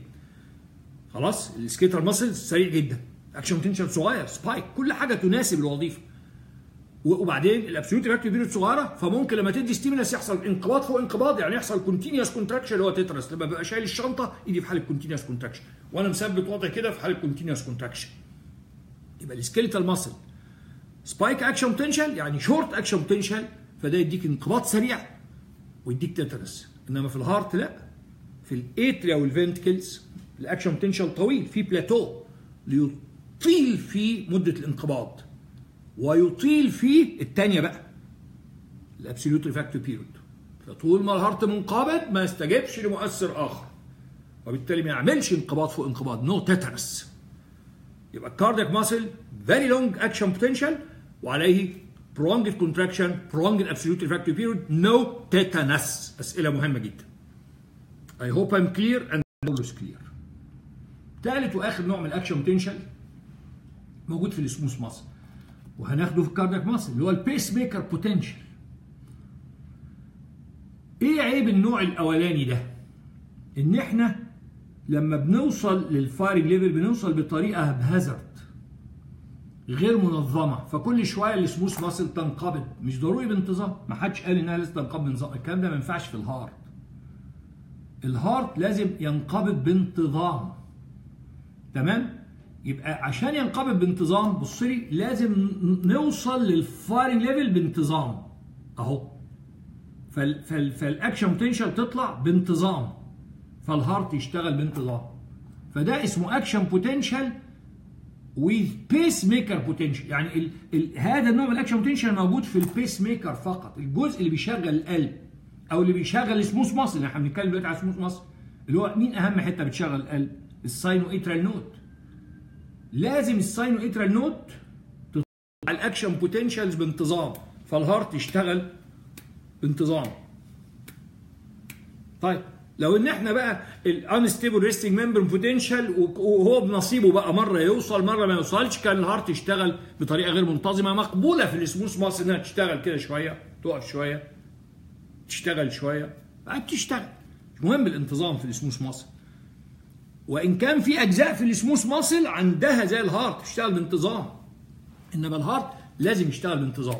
خلاص السكيتر ماسل سريع جدا اكشن بوتنشال صغير سبايك كل حاجه تناسب الوظيفه وبعدين الابسوليوت رياكتيف بيريود صغيره فممكن لما تدي ستيمولس يحصل انقباض فوق انقباض يعني يحصل كونتينوس كونتراكشن اللي هو تترس لما ببقى شايل الشنطه ايدي في حاله كونتينوس كونتراكشن وانا مثبت وضعي كده في حاله كونتينوس كونتراكشن يبقى السكيلتال ماسل سبايك اكشن بوتنشال يعني شورت اكشن بوتنشال فده يديك انقباض سريع ويديك تترس انما في الهارت لا في الاتريا والفنتكلز الاكشن بوتنشال طويل في بلاتو ليطيل في مده الانقباض ويطيل في الثانيه بقى الابسوليوت ريفاكتيف بيريود فطول ما الهارت منقبض ما يستجيبش لمؤثر اخر وبالتالي ما يعملش انقباض فوق انقباض نو no تترس يبقى الكاردياك ماسل فيري لونج اكشن بوتنشال وعليه prolonged contraction prolonged absolute refractory period no tetanus اسئله مهمه جدا I hope I'm clear and always clear ثالث واخر نوع من الاكشن بوتنشال موجود في السموث ماسل وهناخده في الكاردياك ماسل اللي هو البيس ميكر بوتنشال ايه عيب النوع الاولاني ده ان احنا لما بنوصل للفايرنج ليفل بنوصل بطريقه بهازارد غير منظمه فكل شويه السموث ماسل تنقبض مش ضروري بانتظام ما حدش قال انها لازم تنقبض بانتظام الكلام ده ما ينفعش في الهارت الهارت لازم ينقبض بانتظام تمام يبقى عشان ينقبض بانتظام بص لي لازم نوصل للفايرنج ليفل بانتظام اهو فال فال فالاكشن بوتنشال تطلع بانتظام فالهارت يشتغل بانتظام فده اسمه اكشن بوتنشال with بيس ميكر بوتنشال يعني ال ال هذا النوع من الاكشن بوتنشال موجود في البيس ميكر فقط الجزء اللي بيشغل القلب او اللي بيشغل السموث ماسل احنا بنتكلم دلوقتي على السموث ماسل اللي هو مين اهم حته بتشغل القلب الساينو اترال نوت لازم الساينو اترال نوت تطلع الاكشن بوتنشالز بانتظام فالهارت يشتغل بانتظام طيب لو ان احنا بقى الانستيبل ريستنج ممبر بوتنشال وهو بنصيبه بقى مره يوصل مره ما يوصلش كان الهارت يشتغل بطريقه غير منتظمه مقبوله في السموث ماسل انها تشتغل كده شويه تقف شويه تشتغل شويه بقى بتشتغل مهم الانتظام في السموث ماسل وان كان في اجزاء في السموث ماسل عندها زي الهارت تشتغل بانتظام انما الهارت لازم يشتغل بانتظام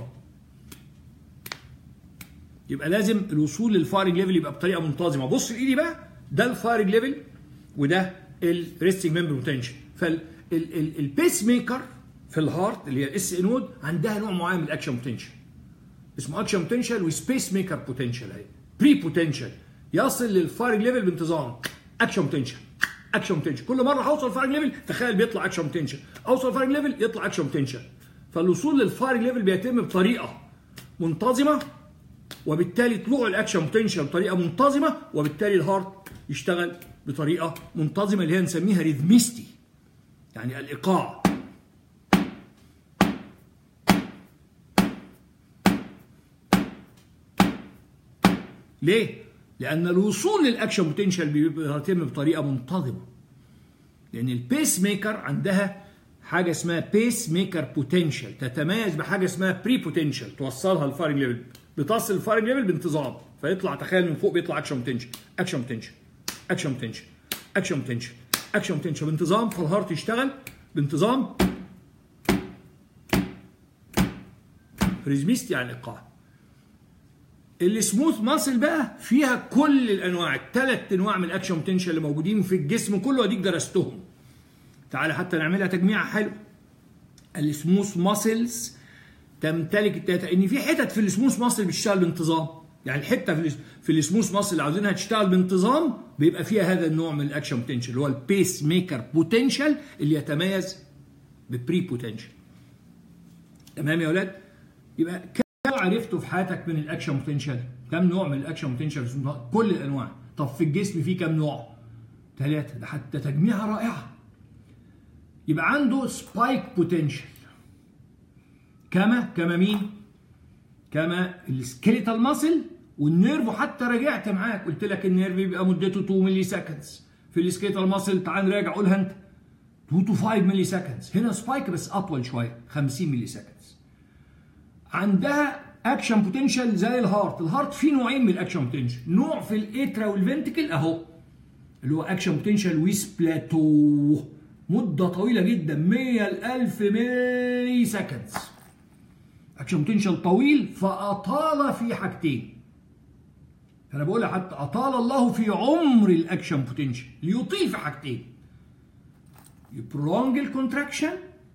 يبقى لازم الوصول للفايرنج ليفل يبقى بطريقه منتظمه بص لايدي بقى ده الفايرنج ليفل وده الريستنج ممبر بوتنشال فالبيس ميكر في الهارت اللي هي الاس ان نود عندها نوع معين من الاكشن بوتنشال اسمه اكشن بوتنشال وسبيس ميكر بوتنشال اهي بري بوتنشال يصل للفايرنج ليفل بانتظام اكشن بوتنشال اكشن بوتنشال كل مره هوصل الفايرنج ليفل تخيل بيطلع اكشن بوتنشال اوصل الفايرنج ليفل يطلع اكشن بوتنشال فالوصول للفايرنج ليفل بيتم بطريقه منتظمه وبالتالي طلوع الاكشن بوتنشال بطريقه منتظمه وبالتالي الهارت يشتغل بطريقه منتظمه اللي هي نسميها ريزميستي يعني الايقاع ليه؟ لأن الوصول للأكشن بوتنشال بيتم بطريقة منتظمة. لأن البيس ميكر عندها حاجة اسمها بيس ميكر بوتنشال تتميز بحاجة اسمها بري بوتنشال توصلها الفارنج ليفل بتصل الفارنج ليفل بانتظام فيطلع تخيل من فوق بيطلع اكشن بوتنشال اكشن بوتنشال اكشن بوتنشال اكشن بوتنشال اكشن بوتنشال بانتظام فالهارت يشتغل بانتظام ريزميست يعني ايقاع السموث ماسل بقى فيها كل الانواع الثلاث انواع من الاكشن بوتنشال اللي موجودين في الجسم كله اديك درستهم تعالى حتى نعملها تجميعه حلوه السموث ماسلز تمتلك التاتا ان في حتت في السموث ماسل بتشتغل بانتظام يعني الحته في في السموث ماسل اللي عاوزينها تشتغل بانتظام بيبقى فيها هذا النوع من الاكشن بوتنشال اللي هو البيس ميكر بوتنشال اللي يتميز ببري بوتنشال تمام يا اولاد يبقى كم نوع عرفته في حياتك من الاكشن بوتنشال كم نوع من الاكشن بوتنشال كل الانواع طب في الجسم في كم نوع ثلاثه ده حتى تجميعه رائعه يبقى عنده سبايك بوتنشال كما كما مين كما السكيليتال ماسل والنيرف وحتى راجعت معاك قلت لك النيرف بيبقى مدته 2 ملي سكندز في السكيليتال ماسل تعال نراجع قولها انت 2 تو 5 ملي سكندز هنا سبايك بس اطول شويه 50 ملي سكندز عندها اكشن بوتنشال زي الهارت الهارت فيه نوعين من الاكشن بوتنشال نوع في الاترا والفنتكل اهو اللي هو اكشن بوتنشال ويز بلاتو مده طويله جدا 100 ل 1000 ملي سكندز اكشن بوتنشال طويل فاطال في حاجتين انا بقول حتى اطال الله في عمر الاكشن بوتنشال ليطيل في حاجتين يبرونج الكونتراكشن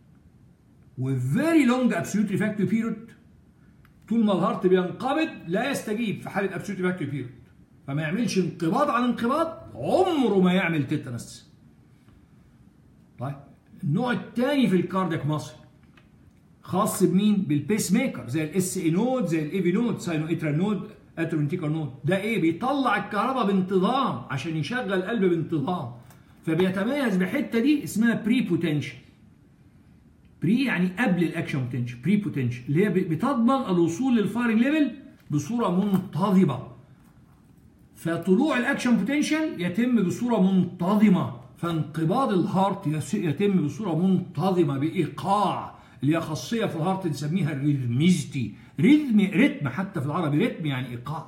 وفيري لونج ابسولوت ريفاكتوري بيريود طول ما الهارت بينقبض لا يستجيب في حاله ابسولوت ريفاكتوري بيريود فما يعملش انقباض على انقباض عمره ما يعمل تيتانس طيب النوع الثاني في الكاردياك ماسل خاص بمين؟ بالبيس ميكر زي الاس اي نود زي الاي نود ساينو اترا نود اترونتيكر نود ده ايه؟ بيطلع الكهرباء بانتظام عشان يشغل القلب بانتظام فبيتميز بحته دي اسمها بري بوتنشال بري يعني قبل الاكشن بوتنشال بري بوتنشال اللي هي بتضمن الوصول للفايرنج ليفل بصوره منتظمه فطلوع الاكشن بوتنشال يتم بصوره منتظمه فانقباض الهارت يتم بصوره منتظمه بايقاع اللي هي خاصيه في الهارت نسميها الريزميزتي ريتم رتم حتى في العربي رتم يعني ايقاع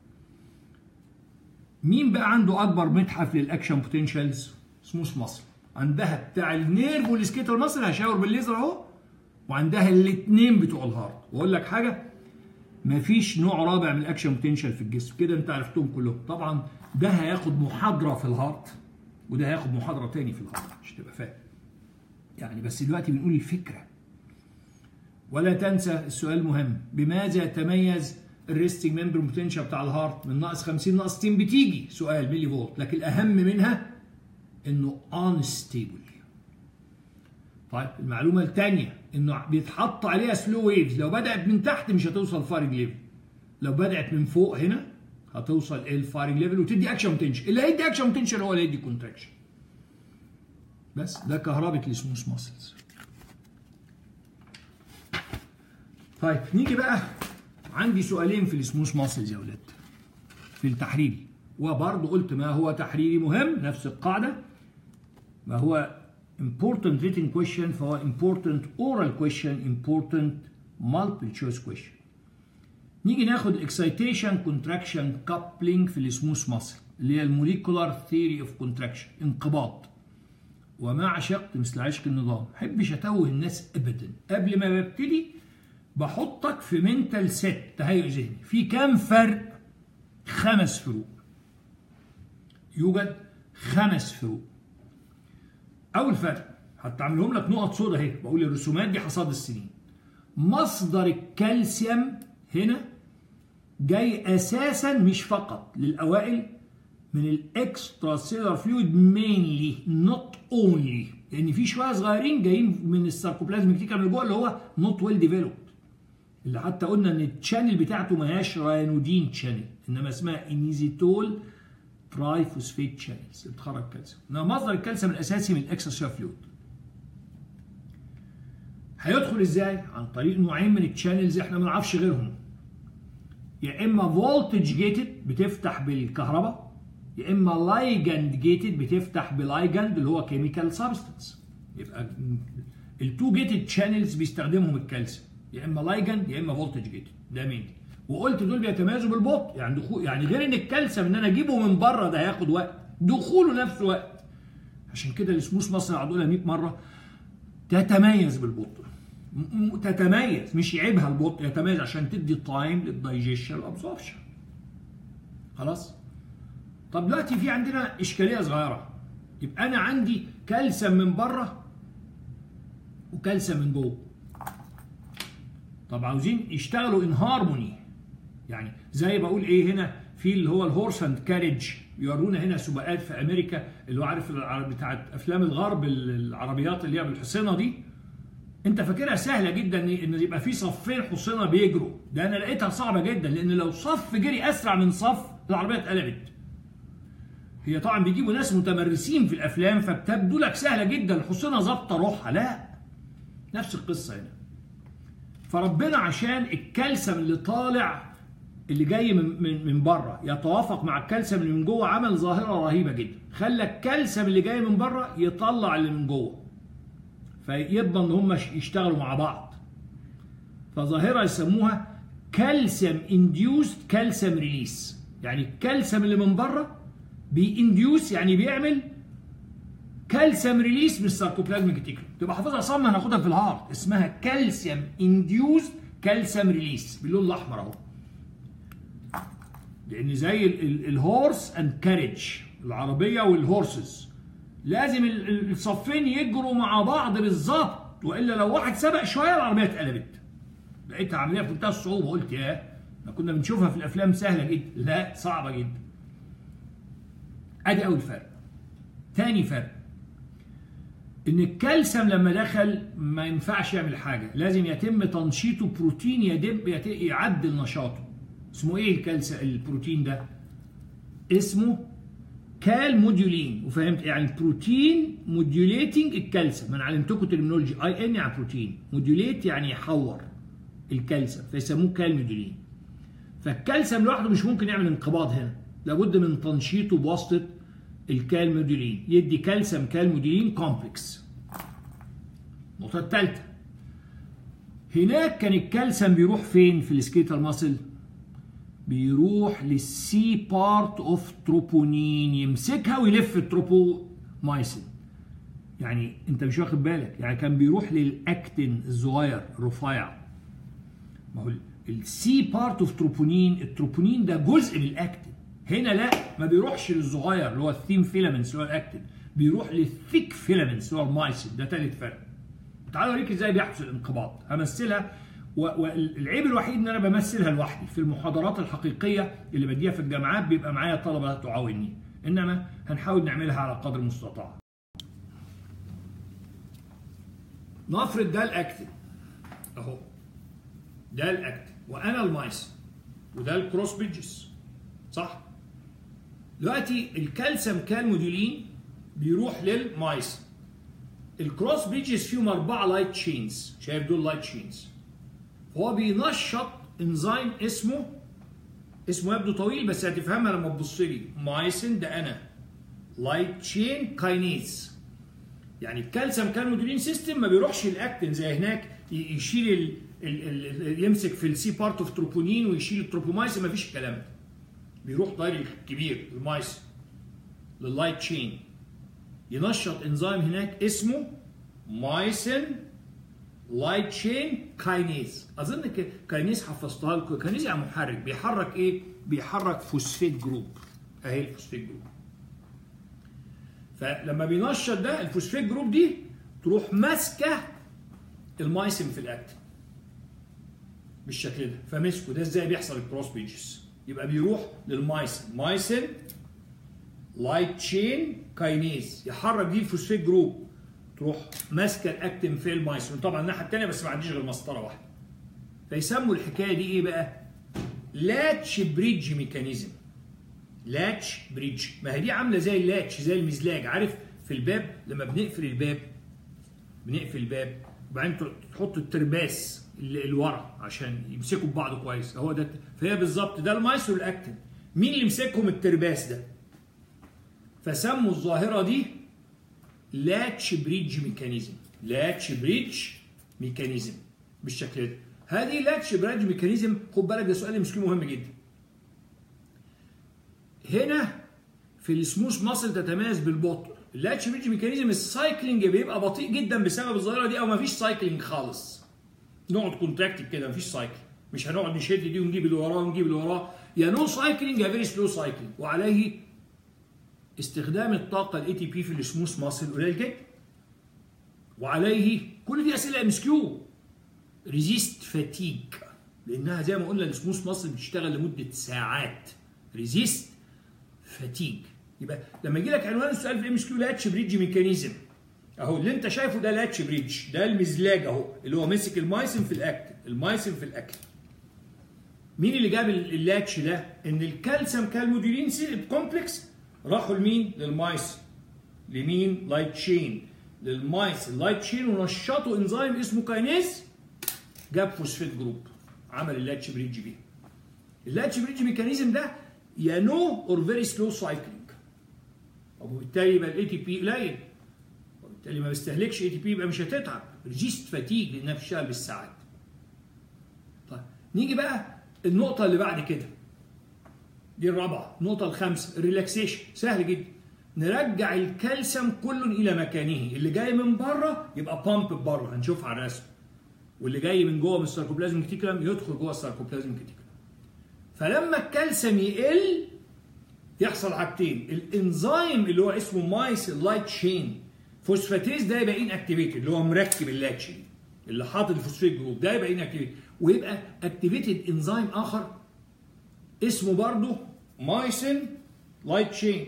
مين بقى عنده اكبر متحف للاكشن بوتنشالز سموث مصر عندها بتاع النيرف والسكيتر مصر هشاور بالليزر اهو وعندها الاثنين بتوع الهارت واقول لك حاجه مفيش نوع رابع من الاكشن بوتنشال في الجسم كده انت عرفتهم كلهم طبعا ده هياخد محاضره في الهارت وده هياخد محاضره تاني في الهارت عشان تبقى فاهم يعني بس دلوقتي بنقول الفكره ولا تنسى السؤال المهم بماذا يتميز الريستنج ممبر بوتنشال بتاع الهارت من ناقص 50 ناقص 2 بتيجي سؤال ملي فولت لكن الاهم منها انه انستيبل طيب المعلومه الثانيه انه بيتحط عليها سلو ويفز لو بدات من تحت مش هتوصل فارج ليفل لو بدات من فوق هنا هتوصل الفارج ليفل وتدي اكشن بوتنشال اللي هيدي اكشن بوتنشال هو اللي هيدي كونتراكشن بس ده كهربة السموث ماسلز طيب نيجي بقى عندي سؤالين في السموث ماسلز يا ولاد في التحريري وبرضه قلت ما هو تحريري مهم نفس القاعده ما هو important written question فهو important oral question important multiple choice question نيجي ناخد excitation contraction coupling في السموث ماسل اللي هي الموليكولار ثيوري اوف كونتراكشن انقباض وما عشقت مثل عشق النظام محبش اتوه الناس ابدا قبل ما ببتدي بحطك في منتال ست تهيئ ذهني في كام فرق خمس فروق يوجد خمس فروق اول فرق حتى اعملهم لك نقط سودا اهي بقول الرسومات دي حصاد السنين مصدر الكالسيوم هنا جاي اساسا مش فقط للاوائل من الاكسترا سيلر فلويد مينلي نوت اونلي لان في شويه صغيرين جايين من الساركوبلازميك تيكا من جوه اللي هو نوت ويل ديفلوبد اللي حتى قلنا ان التشانل بتاعته ما هياش راينودين تشانل انما اسمها انيزيتول تراي فوسفيت شانلز بتخرج كالسيوم انما مصدر الكالسيوم الاساسي من الاكسترا سيلر فلويد هيدخل ازاي؟ عن طريق نوعين من التشانلز احنا ما نعرفش غيرهم يا اما فولتج جيتد بتفتح بالكهرباء يا اما لايجند جيتد بتفتح بلايجند اللي هو كيميكال سبستنس يبقى التو جيتد شانلز بيستخدمهم الكالسيوم يا اما لايجند يا اما فولتج جيتد ده مين وقلت دول بيتميزوا بالبطء يعني دخول يعني غير ان الكالسيوم ان انا اجيبه من بره ده هياخد وقت دخوله نفسه وقت عشان كده السموث مصر هقولها 100 مره تتميز بالبطء تتميز مش يعيبها البطء يتميز عشان تدي تايم للدايجيشن والابسوربشن خلاص طب دلوقتي في عندنا اشكاليه صغيره يبقى انا عندي كالسيوم من بره وكالسيوم من جوه طب عاوزين يشتغلوا ان هارموني يعني زي بقول ايه هنا في اللي هو الهورس اند كاريج يورونا هنا سباقات في امريكا اللي هو عارف بتاعت افلام الغرب العربيات اللي هي بالحصينه دي انت فاكرها سهله جدا ان يبقى في صفين حصينه بيجروا ده انا لقيتها صعبه جدا لان لو صف جري اسرع من صف العربيه اتقلبت هي طبعا بيجيبوا ناس متمرسين في الافلام فبتبدو لك سهله جدا الحصينه ظابطه روحها لا نفس القصه هنا فربنا عشان الكالسيوم اللي طالع اللي جاي من من من بره يتوافق مع الكالسيوم اللي من جوه عمل ظاهره رهيبه جدا خلى الكالسيوم اللي جاي من بره يطلع اللي من جوه فيبقى ان هم يشتغلوا مع بعض فظاهره يسموها كالسيوم انديوست كالسيوم ريليس يعني الكالسيوم اللي من بره بينديوس يعني بيعمل كالسيوم ريليس من الساركوبلازميك ريتيكولوم تبقى حافظها صم هناخدها في الهارت اسمها كالسيوم انديوست كالسيوم ريليس باللون الاحمر اهو لان زي الهورس اند كاريج العربيه والهورسز لازم الصفين يجروا مع بعض بالظبط والا لو واحد سبق شويه العربيه اتقلبت لقيتها عمليه في منتهى الصعوبه قلت يا ما كنا بنشوفها في الافلام سهله جدا لا صعبه جدا ادي اول فرق تاني فرق ان الكالسيوم لما دخل ما ينفعش يعمل حاجه لازم يتم تنشيطه بروتين يدب يعدل نشاطه اسمه ايه الكالسيوم البروتين ده اسمه كال موديولين وفهمت يعني بروتين موديوليتنج الكالسيوم انا علمتكم ترمينولوجي اي ان يعني بروتين موديوليت يعني يحور الكالسيوم فيسموه كال موديولين فالكالسيوم لوحده مش ممكن يعمل انقباض هنا لابد من تنشيطه بواسطه الكال موديولين يدي كالسيوم كال موديولين كومبلكس النقطه الثالثه هناك كان الكالسيوم بيروح فين في السكيتال ماسل بيروح للسي بارت اوف تروبونين يمسكها ويلف التروبومايسين يعني انت مش واخد بالك يعني كان بيروح للاكتين الصغير الرفيع ما هو السي بارت اوف تروبونين التروبونين ده جزء من الاكتين هنا لا ما بيروحش للصغير اللي هو الثيم فيلامنتس اللي هو الاكتين بيروح للثيك فيلامنتس اللي هو المايسين ده ثالث فرق تعالوا اوريك ازاي بيحدث الانقباض همثلها والعيب الوحيد ان انا بمثلها لوحدي في المحاضرات الحقيقيه اللي بديها في الجامعات بيبقى معايا طلبه تعاوني انما هنحاول نعملها على قدر المستطاع نفرض ده الاكتين اهو ده الاكتين وانا المايس وده الكروس بيجز صح دلوقتي الكالسيوم كالموديولين بيروح للمايس الكروس بيجز فيهم اربعه لايت تشينز شايف دول لايت تشينز هو بينشط انزيم اسمه اسمه يبدو طويل بس هتفهمها لما تبص لي مايسن ده انا لايت تشين كاينيز يعني الكالسيوم كالمودولين سيستم ما بيروحش الاكتين زي هناك ي- يشيل ال ال ال يمسك في السي بارت اوف تروبونين ويشيل التروبومايسين ما فيش الكلام ده بيروح دايركت كبير المايسين لللايت تشين ينشط انزيم هناك اسمه مايسين لايت تشين كاينيز اظن ك- كاينيز حفظتها لكم كاينيز يعني محرك بيحرك ايه بيحرك فوسفيت جروب اهي الفوسفيت جروب فلما بينشط ده الفوسفيت جروب دي تروح ماسكه المايسين في الاكل بالشكل ده فمسكه ده ازاي بيحصل الكروس بيجز يبقى بيروح للمايسين مايسين لايت تشين كاينيز يحرك دي الفوسفيت جروب تروح ماسكه الاكتين في المايسين طبعا الناحيه الثانيه بس ما عنديش غير مسطره واحده فيسموا الحكايه دي ايه بقى؟ لاتش بريدج ميكانيزم لاتش بريدج ما هي دي عامله زي اللاتش زي المزلاج عارف في الباب لما بنقفل الباب بنقفل الباب وبعدين تحط الترباس اللي اللي ورا عشان يمسكوا ببعض كويس هو ده فهي بالظبط ده المايس والاكتين مين اللي مسكهم الترباس ده فسموا الظاهره دي لاتش بريدج ميكانيزم لاتش بريدج ميكانيزم بالشكل ده هذه لاتش بريدج ميكانيزم خد بالك ده سؤال مسكين مهم جدا هنا في السموث ماسل تتميز بالبطء اللاتش بريدج ميكانيزم السايكلينج بيبقى بطيء جدا بسبب الظاهره دي او ما فيش سايكلينج خالص نقعد كونتراكتد كده ما فيش سايكل مش هنقعد نشد دي ونجيب اللي وراه ونجيب اللي وراه يا نو سايكلينج يا فيري سلو سايكلينج وعليه استخدام الطاقه الاي تي بي في السموث ماسل قليل جدا وعليه كل دي اسئله ام اس كيو ريزيست فاتيج لانها زي ما قلنا السموث ماسل بتشتغل لمده ساعات ريزيست فاتيج يبقى لما يجي لك عنوان السؤال في الام اس كيو لاتش بريدج ميكانيزم اهو اللي انت شايفه ده لاتش بريدج ده المزلاج اهو اللي هو ماسك المايسن في الاكل المايسن في الاكل مين اللي جاب اللاتش ده ان الكالسيوم كالموديلين كومبلكس راحوا لمين للمايسن لمين لايت تشين للمايسن لايت تشين ونشطوا انزيم اسمه كاينيز جاب فوسفيت جروب عمل اللاتش بريدج بيه اللاتش بريدج ميكانيزم ده يا نو اور فيري سلو سايكلينج وبالتالي يبقى الاي تي بي قليل وبالتالي ما بيستهلكش اي تي بي يبقى مش هتتعب ريجيست فاتيج لانها بتشتغل بالساعات طيب نيجي بقى النقطة اللي بعد كده دي الرابعة النقطة الخامسة الريلاكسيشن سهل جدا نرجع الكالسيوم كله إلى مكانه اللي جاي من بره يبقى بامب بره هنشوفها على الرسم واللي جاي من جوه من الساركوبلازم كتيكولم يدخل جوه الساركوبلازم كتيكولم فلما الكالسيوم يقل يحصل حاجتين الانزيم اللي هو اسمه مايس لايت تشين فوسفاتيز ده يبقى ان اكتيفيتد اللي هو مركب اللاتش دي اللي حاطط الفوسفيت جروب ده يبقى ان اكتيفيتد ويبقى اكتيفيتد انزيم اخر اسمه برضه مايسين لايت تشين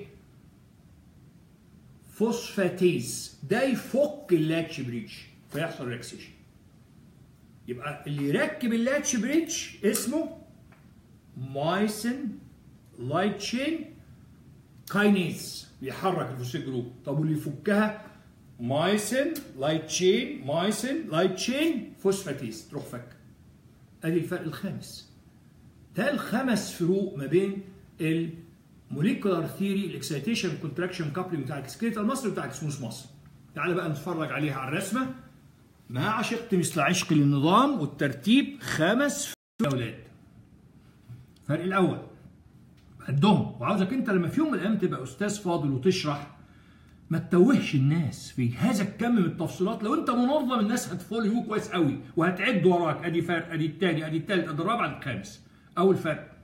فوسفاتيز ده يفك اللاتش بريدج فيحصل ريلاكسيشن يبقى اللي يركب اللاتش بريدج اسمه مايسين لايت تشين كاينيز بيحرك الفوسفات جروب طب واللي يفكها مايسين لايت تشين مايسين لايت تشين فوسفاتيز تروح فك ادي الفرق الخامس ده الخمس فروق ما بين الموليكولار ثيري الاكسيتيشن كونتراكشن كابلنج بتاع السكيلتال مصر بتاع السموث مصر تعال بقى نتفرج عليها على الرسمه ما عشقت مثل عشق للنظام والترتيب خمس اولاد الفرق الاول قدهم وعاوزك انت لما في يوم من الايام تبقى استاذ فاضل وتشرح ما تتوهش الناس في هذا الكم من التفصيلات لو انت منظم الناس هتفوليو كويس قوي وهتعد وراك ادي فرق ادي الثاني ادي الثالث ادي الرابع ادي الخامس اول فرق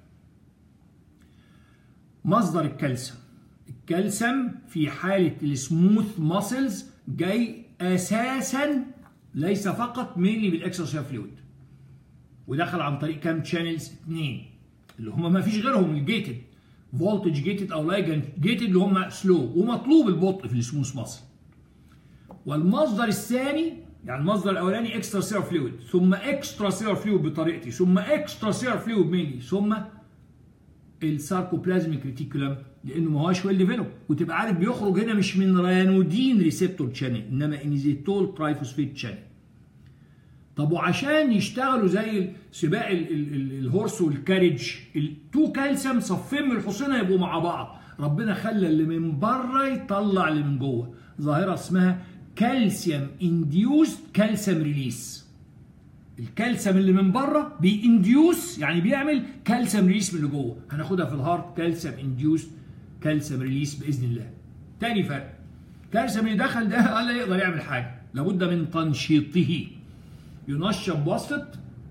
مصدر الكالسيوم الكالسيوم في حاله السموث ماسلز جاي اساسا ليس فقط مينلي بالاكسترا فلويد ودخل عن طريق كام تشانلز اثنين اللي هم ما فيش غيرهم الجيتد فولتج جيتد او لايجن جيتد اللي هم سلو ومطلوب البطء في السموث ماسل والمصدر الثاني يعني المصدر الاولاني اكسترا سيلر فلويد ثم اكسترا سيلر فلويد بطريقتي ثم اكسترا سيلر فلويد مينلي ثم الساركوبلازميك ريتيكولم لانه ما هوش ويل ديفلوب وتبقى عارف بيخرج هنا مش من ريانودين ريسبتور شانل انما انيزيتول ترايفوسفيت شانل طب وعشان يشتغلوا زي سباق ال- ال- ال- الهورس والكاريج التو كالسيوم صفين من الحصينه يبقوا مع بعض ربنا خلى اللي من بره يطلع اللي من جوه ظاهره اسمها كالسيوم انديوست كالسيوم ريليس الكالسيوم اللي من بره بينديوس يعني بيعمل كالسيوم ريليس من اللي جوه هناخدها في الهارت كالسيوم انديوس كالسيوم ريليس باذن الله تاني فرق الكالسيوم اللي دخل ده ولا يقدر يعمل حاجه لابد من تنشيطه ينشط بواسطه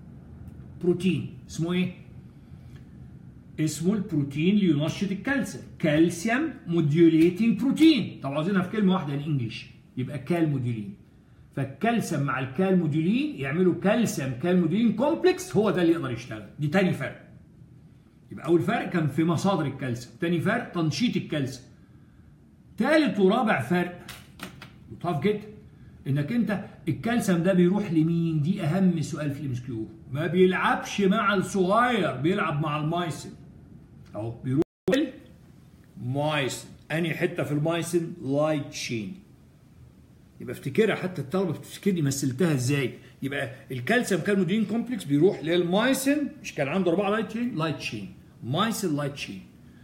بروتين اسمه ايه اسمه البروتين اللي ينشط الكالسيوم كالسيوم موديوليتنج بروتين طب عاوزينها في كلمه واحده الانجليش يبقى كالموديولين فالكالسيوم مع الكالموديولين يعملوا كالسيوم كالموديولين كومبلكس هو ده اللي يقدر يشتغل دي تاني فرق يبقى اول فرق كان في مصادر الكالسيوم تاني فرق تنشيط الكالسيوم تالت ورابع فرق لطاف جدا انك انت الكالسيوم ده بيروح لمين دي اهم سؤال في الام اس كيو ما بيلعبش مع الصغير بيلعب مع المايسن اهو بيروح مايسن انهي حته في المايسن لايت شين يبقى افتكرها حتى الطلبه بتفتكرني مثلتها ازاي يبقى الكالسيوم كالمودين كومبلكس بيروح للمايسن مش كان عنده اربعه لايت شين لايت شين مايسن لايت شين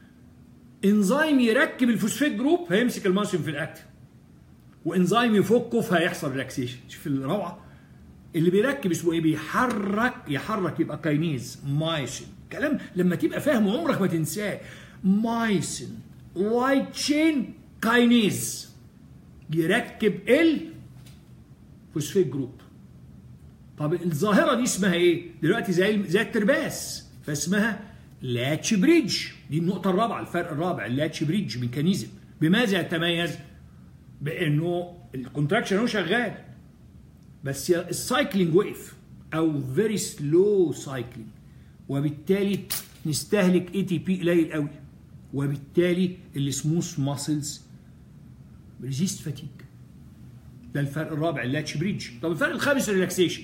انزيم يركب الفوسفات جروب هيمسك المايسن في الاكتف وانزيم يفكه فهيحصل ريلاكسيشن شوف الروعه اللي بيركب اسمه ايه بيحرك يحرك يبقى كاينيز مايسن كلام لما تبقى فاهم عمرك ما تنساه مايسن لايت شين كاينيز يركب ال فوسفيت جروب طب الظاهره دي اسمها ايه دلوقتي زي زي الترباس فاسمها لاتش بريدج دي النقطه الرابعه الفرق الرابع اللاتش بريدج ميكانيزم بماذا يتميز بانه الكونتراكشن هو شغال بس السايكلينج وقف او فيري سلو سايكلينج وبالتالي نستهلك اي تي بي قليل قوي وبالتالي السموث ماسلز ريزيست فاتيج ده الفرق الرابع اللاتش بريدج طب الفرق الخامس الريلاكسيشن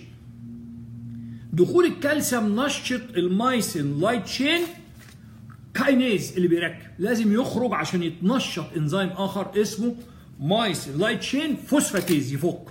دخول الكالسيوم نشط المايسين لايت شين كاينيز اللي بيركب لازم يخرج عشان يتنشط انزيم اخر اسمه مايسين لايت شين فوسفاتيز يفك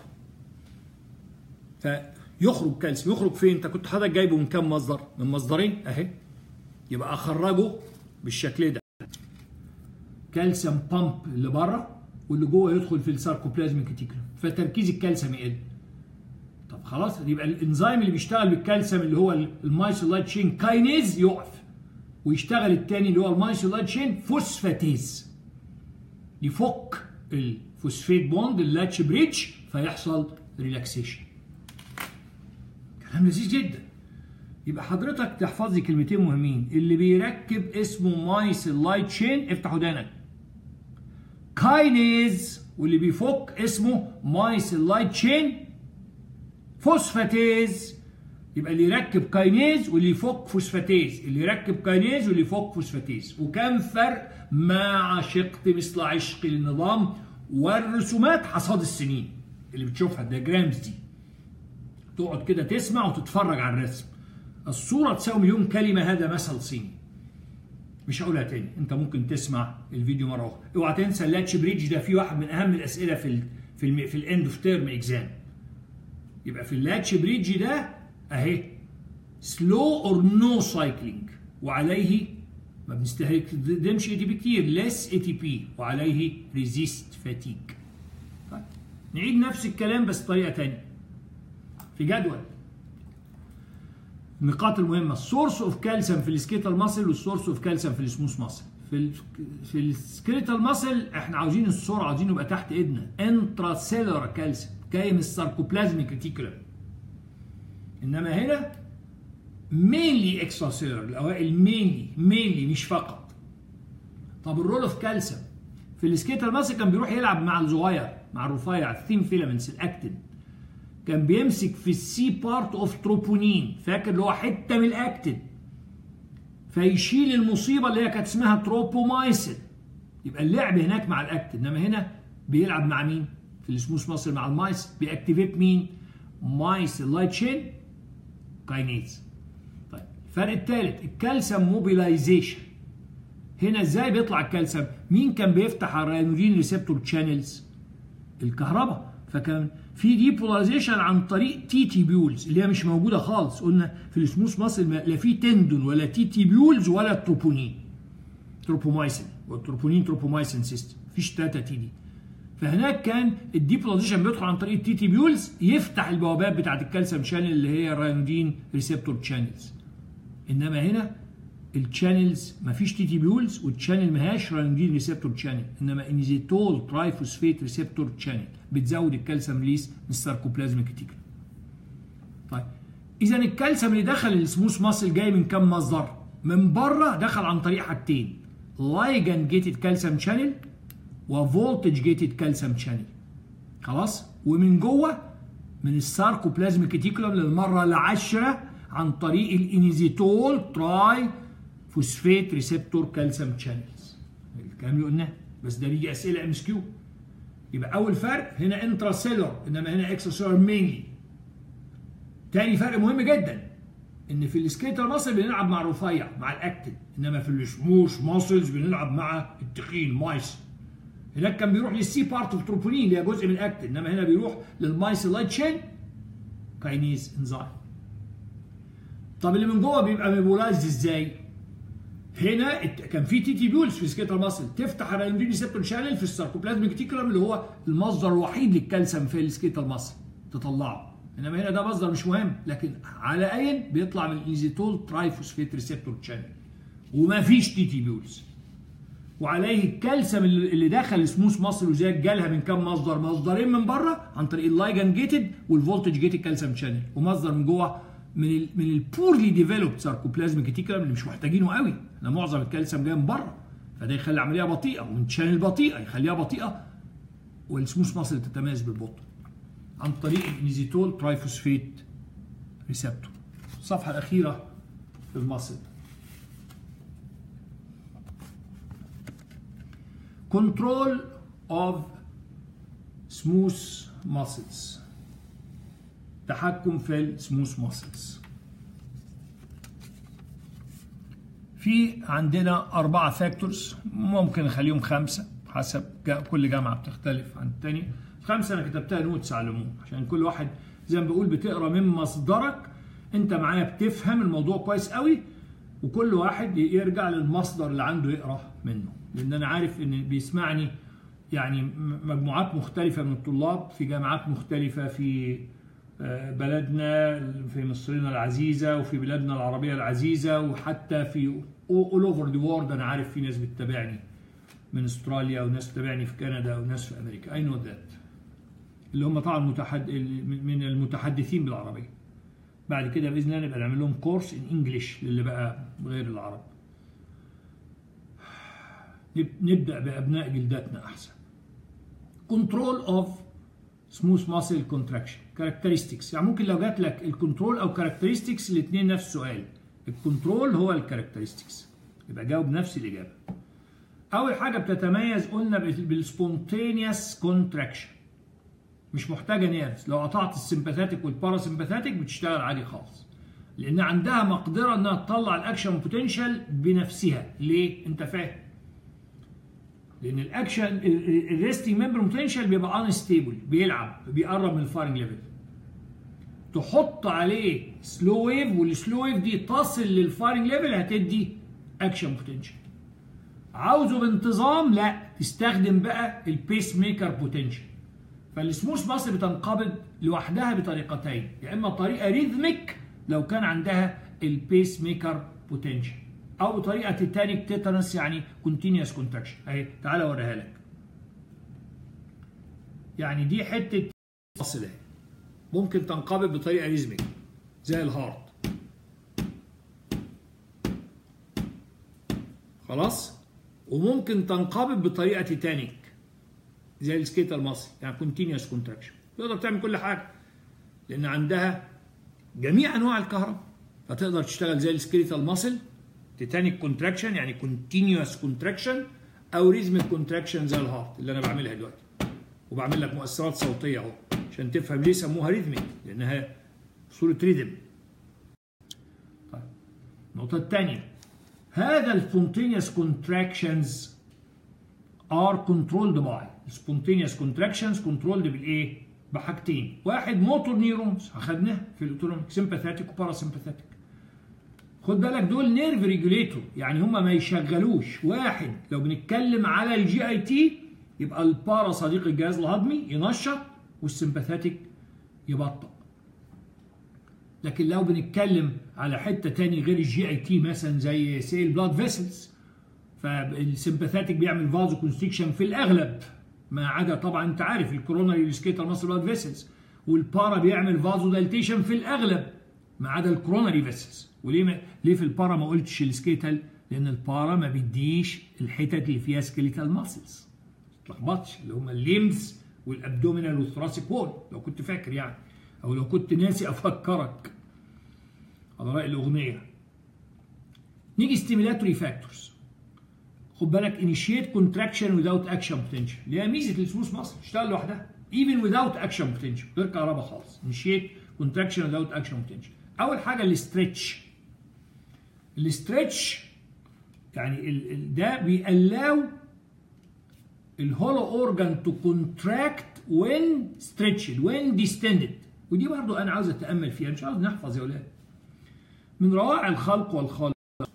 فيخرج كالسيوم يخرج فين انت كنت حضرتك جايبه من كام مصدر من مصدرين اهي يبقى اخرجه بالشكل ده كالسيوم بامب اللي بره واللي جوه يدخل في الساركوبلازميك ريتيكولوم فتركيز الكالسيوم يقل طب خلاص يبقى الانزيم اللي بيشتغل بالكالسيوم اللي هو المايسولايت شين كاينيز يقف ويشتغل الثاني اللي هو المايسولايت شين فوسفاتيز يفك الفوسفيت بوند اللاتش بريدج فيحصل ريلاكسيشن كلام لذيذ جدا يبقى حضرتك تحفظ لي كلمتين مهمين اللي بيركب اسمه مايسل لايت شين افتح ودانك كاينيز واللي بيفك اسمه مايسل لايت شين فوسفاتيز يبقى اللي يركب كاينيز واللي يفك فوسفاتيز اللي يركب كاينيز واللي يفك فوسفاتيز وكم فرق ما عشقت مثل عشق النظام والرسومات حصاد السنين اللي بتشوفها الدياجرامز دي تقعد كده تسمع وتتفرج على الرسم الصورة تساوي مليون كلمة هذا مثل صيني مش هقولها تاني انت ممكن تسمع الفيديو مرة أخرى اوعى تنسى اللاتش بريدج ده فيه واحد من أهم الأسئلة في ال في ال في الاند اوف تيرم اكزام يبقى في اللاتش بريدج ده اهي سلو اور نو سايكلينج وعليه ما بنستهلكش اي تي بي كتير ليس اي تي بي وعليه ريزيست فاتيج طيب نعيد نفس الكلام بس بطريقه ثانيه في جدول النقاط المهمه السورس اوف كالسيوم في السكيتال ماسل والسورس اوف كالسيوم في السموث ماسل في ال في السكيتال ماسل احنا عاوزين السرعه عاوزين يبقى تحت ايدنا انترا سيلولار كالسيوم جاي من الساركوبلازميك ريتيكولم انما هنا مينلي اكسترا سيلولار الاوائل مينلي مينلي مش فقط طب الرول اوف كالسيوم في السكيتال ماسل كان بيروح يلعب مع الصغير مع الرفيع الثين فيلامنتس الاكتين كان بيمسك في السي بارت اوف تروبونين فاكر اللي هو حته من الاكتين فيشيل المصيبه اللي هي كانت اسمها تروبومايسين يبقى اللعب هناك مع الاكتين انما هنا بيلعب مع مين؟ في السموث ماسل مع المايس بيأكتيفيت مين؟ مايس لايت شين كاينيز طيب الفرق الثالث الكالسيوم موبيلايزيشن هنا ازاي بيطلع الكالسيوم؟ مين كان بيفتح الريانولين ريسبتور تشانلز؟ الكهرباء فكان في ديبولاريزيشن عن طريق تي تيبيولز اللي هي مش موجوده خالص قلنا في السموث ماسل لا في تندون ولا تي تيبيولز ولا تروبونين تروبومايسين والتروبونين تروبومايسين سيستم مفيش 3 تي دي فهناك كان الديبولاريزيشن بيدخل عن طريق التي تيبيولز يفتح البوابات بتاعت الكالسيوم شانل اللي هي الرايونودين ريسبتور تشانلز انما هنا الشانلز مفيش تي تيبيولز والشانل ماهاش رايونودين ريسبتور شانل انما انيزيتول ترايفوسفيت ريسبتور شانل بتزود الكالسيوم ريليس من الساركوبلازميك ريتيكولم طيب اذا الكالسيوم اللي دخل السموث ماسل جاي من كام مصدر من بره دخل عن طريق حاجتين لايجان جيتد كالسيوم شانل وفولتج جيتد كالسيوم شانل خلاص ومن جوه من الساركوبلازميك ريتيكولم للمره العاشره عن طريق الانيزيتول تراي فوسفيت ريسبتور كالسيوم شانلز الكلام اللي قلناه بس ده بيجي اسئله ام اس كيو يبقى اول فرق هنا انترا سيلر انما هنا اكسترا سيلر مينلي تاني فرق مهم جدا ان في السكيتر ماسل بنلعب مع الرفيع مع الاكتن انما في السموش ماسلز بنلعب مع التخين مايس هناك كان بيروح للسي بارت اوف تروبونين اللي هي جزء من الاكتن انما هنا بيروح للمايس لايت تشين كاينيز انزايم طب اللي من جوه بيبقى ميبولايزد ازاي؟ هنا كان في تي تي بيولز في سكيتر ماسل تفتح الرايندين ريسبتور شانل في الساركوبلازميك تيكولم اللي هو المصدر الوحيد للكالسيوم في السكيتر ماسل تطلعه انما هنا ده مصدر مش مهم لكن على اين بيطلع من الانزيتول ترايفوسفيت ريسبتور شانل وما فيش تي تي بيولز وعليه الكالسيوم اللي دخل سموث ماسل وزيك جالها من كام مصدر مصدرين من بره عن طريق اللايجان جيتد والفولتج جيتد كالسيوم شانل ومصدر من جوه من ال من البورلي ديفلوبد ساركوبلازميك ريتيكولم اللي مش محتاجينه قوي احنا معظم الكالسيوم جاي من بره فده يخلي العمليه بطيئه والشانل بطيئه يخليها بطيئه والسموث ماسل تتميز بالبطء عن طريق الانيزيتول ترايفوسفيت ريسبتور الصفحه الاخيره في الماسل control of smooth muscles تحكم في السموث ماسلز في عندنا أربعة فاكتورز ممكن نخليهم خمسة حسب كل جامعة بتختلف عن التانية خمسة أنا كتبتها نوتس على العموم عشان كل واحد زي ما بقول بتقرا من مصدرك أنت معايا بتفهم الموضوع كويس قوي وكل واحد يرجع للمصدر اللي عنده يقرا منه لأن أنا عارف إن بيسمعني يعني مجموعات مختلفة من الطلاب في جامعات مختلفة في بلدنا في مصرنا العزيزة وفي بلادنا العربية العزيزة وحتى في all over the world أنا عارف في ناس بتتابعني من استراليا وناس بتتابعني في كندا وناس في أمريكا I know that اللي هم طبعا متحد من المتحدثين بالعربية بعد كده بإذن الله نبقى نعمل لهم كورس ان انجلش للي بقى غير العرب نبدأ بأبناء جلداتنا أحسن control of smooth muscle contraction characteristics يعني ممكن لو جات لك الكنترول او characteristics الاثنين نفس السؤال الكنترول هو الكاركترستكس يبقى جاوب نفس الاجابه اول حاجه بتتميز قلنا بالسبونتينيوس كونتراكشن مش محتاجه نيرفز لو قطعت السمباثاتيك والباراسمباثاتيك بتشتغل عادي خالص لان عندها مقدره انها تطلع الاكشن بوتنشال بنفسها ليه انت فاهم لان الاكشن الريستنج ممبر بوتنشال بيبقى انستيبل بيلعب بيقرب من الفايرنج ليفل تحط عليه سلو ويف والسلو ويف دي تصل للفايرنج ليفل هتدي اكشن بوتنشال عاوزه بانتظام لا تستخدم بقى البيس ميكر بوتنشال فالسموث ماسل بتنقبض لوحدها بطريقتين يا اما طريقه ريثميك لو كان عندها البيس ميكر بوتنشال او طريقه تيتانيك تيتانس يعني كونتينيوس كونتراكشن اهي تعالى اوريها لك يعني دي حته ماسل اهي ممكن تنقبض بطريقه ريزميك زي الهارت خلاص وممكن تنقبض بطريقه تيتانيك زي السكيتال ماسل يعني كونتينيوس كونتراكشن تقدر تعمل كل حاجه لان عندها جميع انواع الكهرباء فتقدر تشتغل زي السكيتال ماسل تيتانيك كونتراكشن يعني كونتينيوس كونتراكشن او ريزميك كونتراكشن زي الهارت اللي انا بعملها دلوقتي وبعمل لك مؤثرات صوتيه اهو عشان تفهم ليه سموها ريزميك لانها صوره ريدم طيب النقطه الثانيه هذا السبونتينيوس كونتراكشنز are controlled by spontaneous contractions controlled بالايه بحاجتين واحد موتور نيورونز اخدناها في الاوتونوميك سمباثيتك وباراسمباثيتك خد بالك دول نيرف ريجوليتور يعني هما ما يشغلوش واحد لو بنتكلم على الجي اي تي يبقى البارا صديق الجهاز الهضمي ينشط والسمباثيتك يبطأ لكن لو بنتكلم على حته تاني غير الجي اي تي مثلا زي سيل بلاد فيسلز فالسمباثيتك بيعمل فازو كونستريكشن في الاغلب ما عدا طبعا انت عارف الكوروناري ريسكيتر مصر بلاد فيسلز والبارا بيعمل فازو دايلتيشن في الاغلب ما عدا الكوروناري فيسلز وليه ما ليه في البارا ما قلتش السكيتال لان البارا ما بيديش الحتت اللي فيها سكيليتال ماسلز ما تلخبطش اللي هم الليمز والابدومينال والثراسيك وول لو كنت فاكر يعني او لو كنت ناسي افكرك على راي الاغنيه نيجي ستيميلاتوري فاكتورز خد بالك انيشيت كونتراكشن without اكشن بوتنشال اللي هي ميزه السموث ماسل تشتغل لوحدها even without اكشن بوتنشال غير كهرباء خالص انيشيت كونتراكشن without اكشن بوتنشال اول حاجه الاسترتش الاسترتش يعني ال ال ده بيألاو الهولو اورجان تو كونتراكت when stretched when distended ودي برضو انا عاوز اتامل فيها مش عاوز نحفظ يا اولاد من روائع الخلق والخالق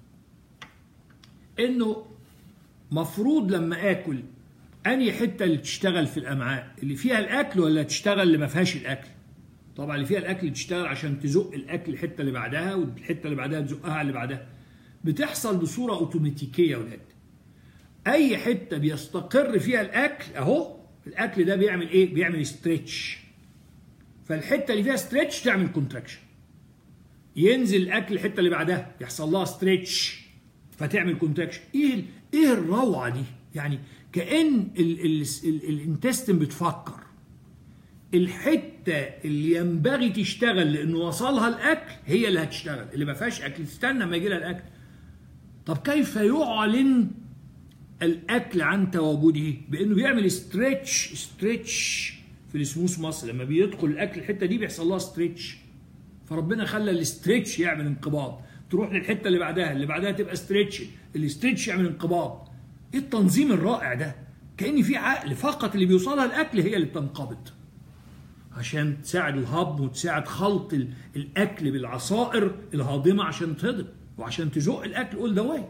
انه مفروض لما اكل انهي حته اللي تشتغل في الامعاء اللي فيها الاكل ولا تشتغل اللي ما فيهاش الاكل طبعا اللي فيها الاكل تشتغل عشان تزق الاكل الحته اللي بعدها والحته اللي بعدها تزقها على اللي بعدها بتحصل بصوره اوتوماتيكيه يا ولاد اي حته بيستقر فيها الاكل اهو الاكل ده بيعمل ايه بيعمل ستريتش فالحته اللي فيها ستريتش تعمل كونتراكشن ينزل الاكل الحته اللي بعدها يحصل لها ستريتش فتعمل كونتراكشن ايه ايه الروعه دي يعني كان الانتستين بتفكر الحته اللي ينبغي تشتغل لانه وصلها الاكل هي اللي هتشتغل اللي ما فيهاش اكل تستنى ما يجي لها الاكل طب كيف يعلن الاكل عن تواجده بانه بيعمل ستريتش ستريتش في السموث ماسل لما بيدخل الاكل الحته دي بيحصل لها ستريتش فربنا خلى الاستريتش يعمل انقباض تروح للحته اللي بعدها اللي بعدها تبقى ستريتش الاستريتش يعمل انقباض ايه التنظيم الرائع ده كان في عقل فقط اللي بيوصلها الاكل هي اللي بتنقبض عشان تساعد الهضم وتساعد خلط الاكل بالعصائر الهاضمه عشان تهضم وعشان تزق الاكل اول ذا واي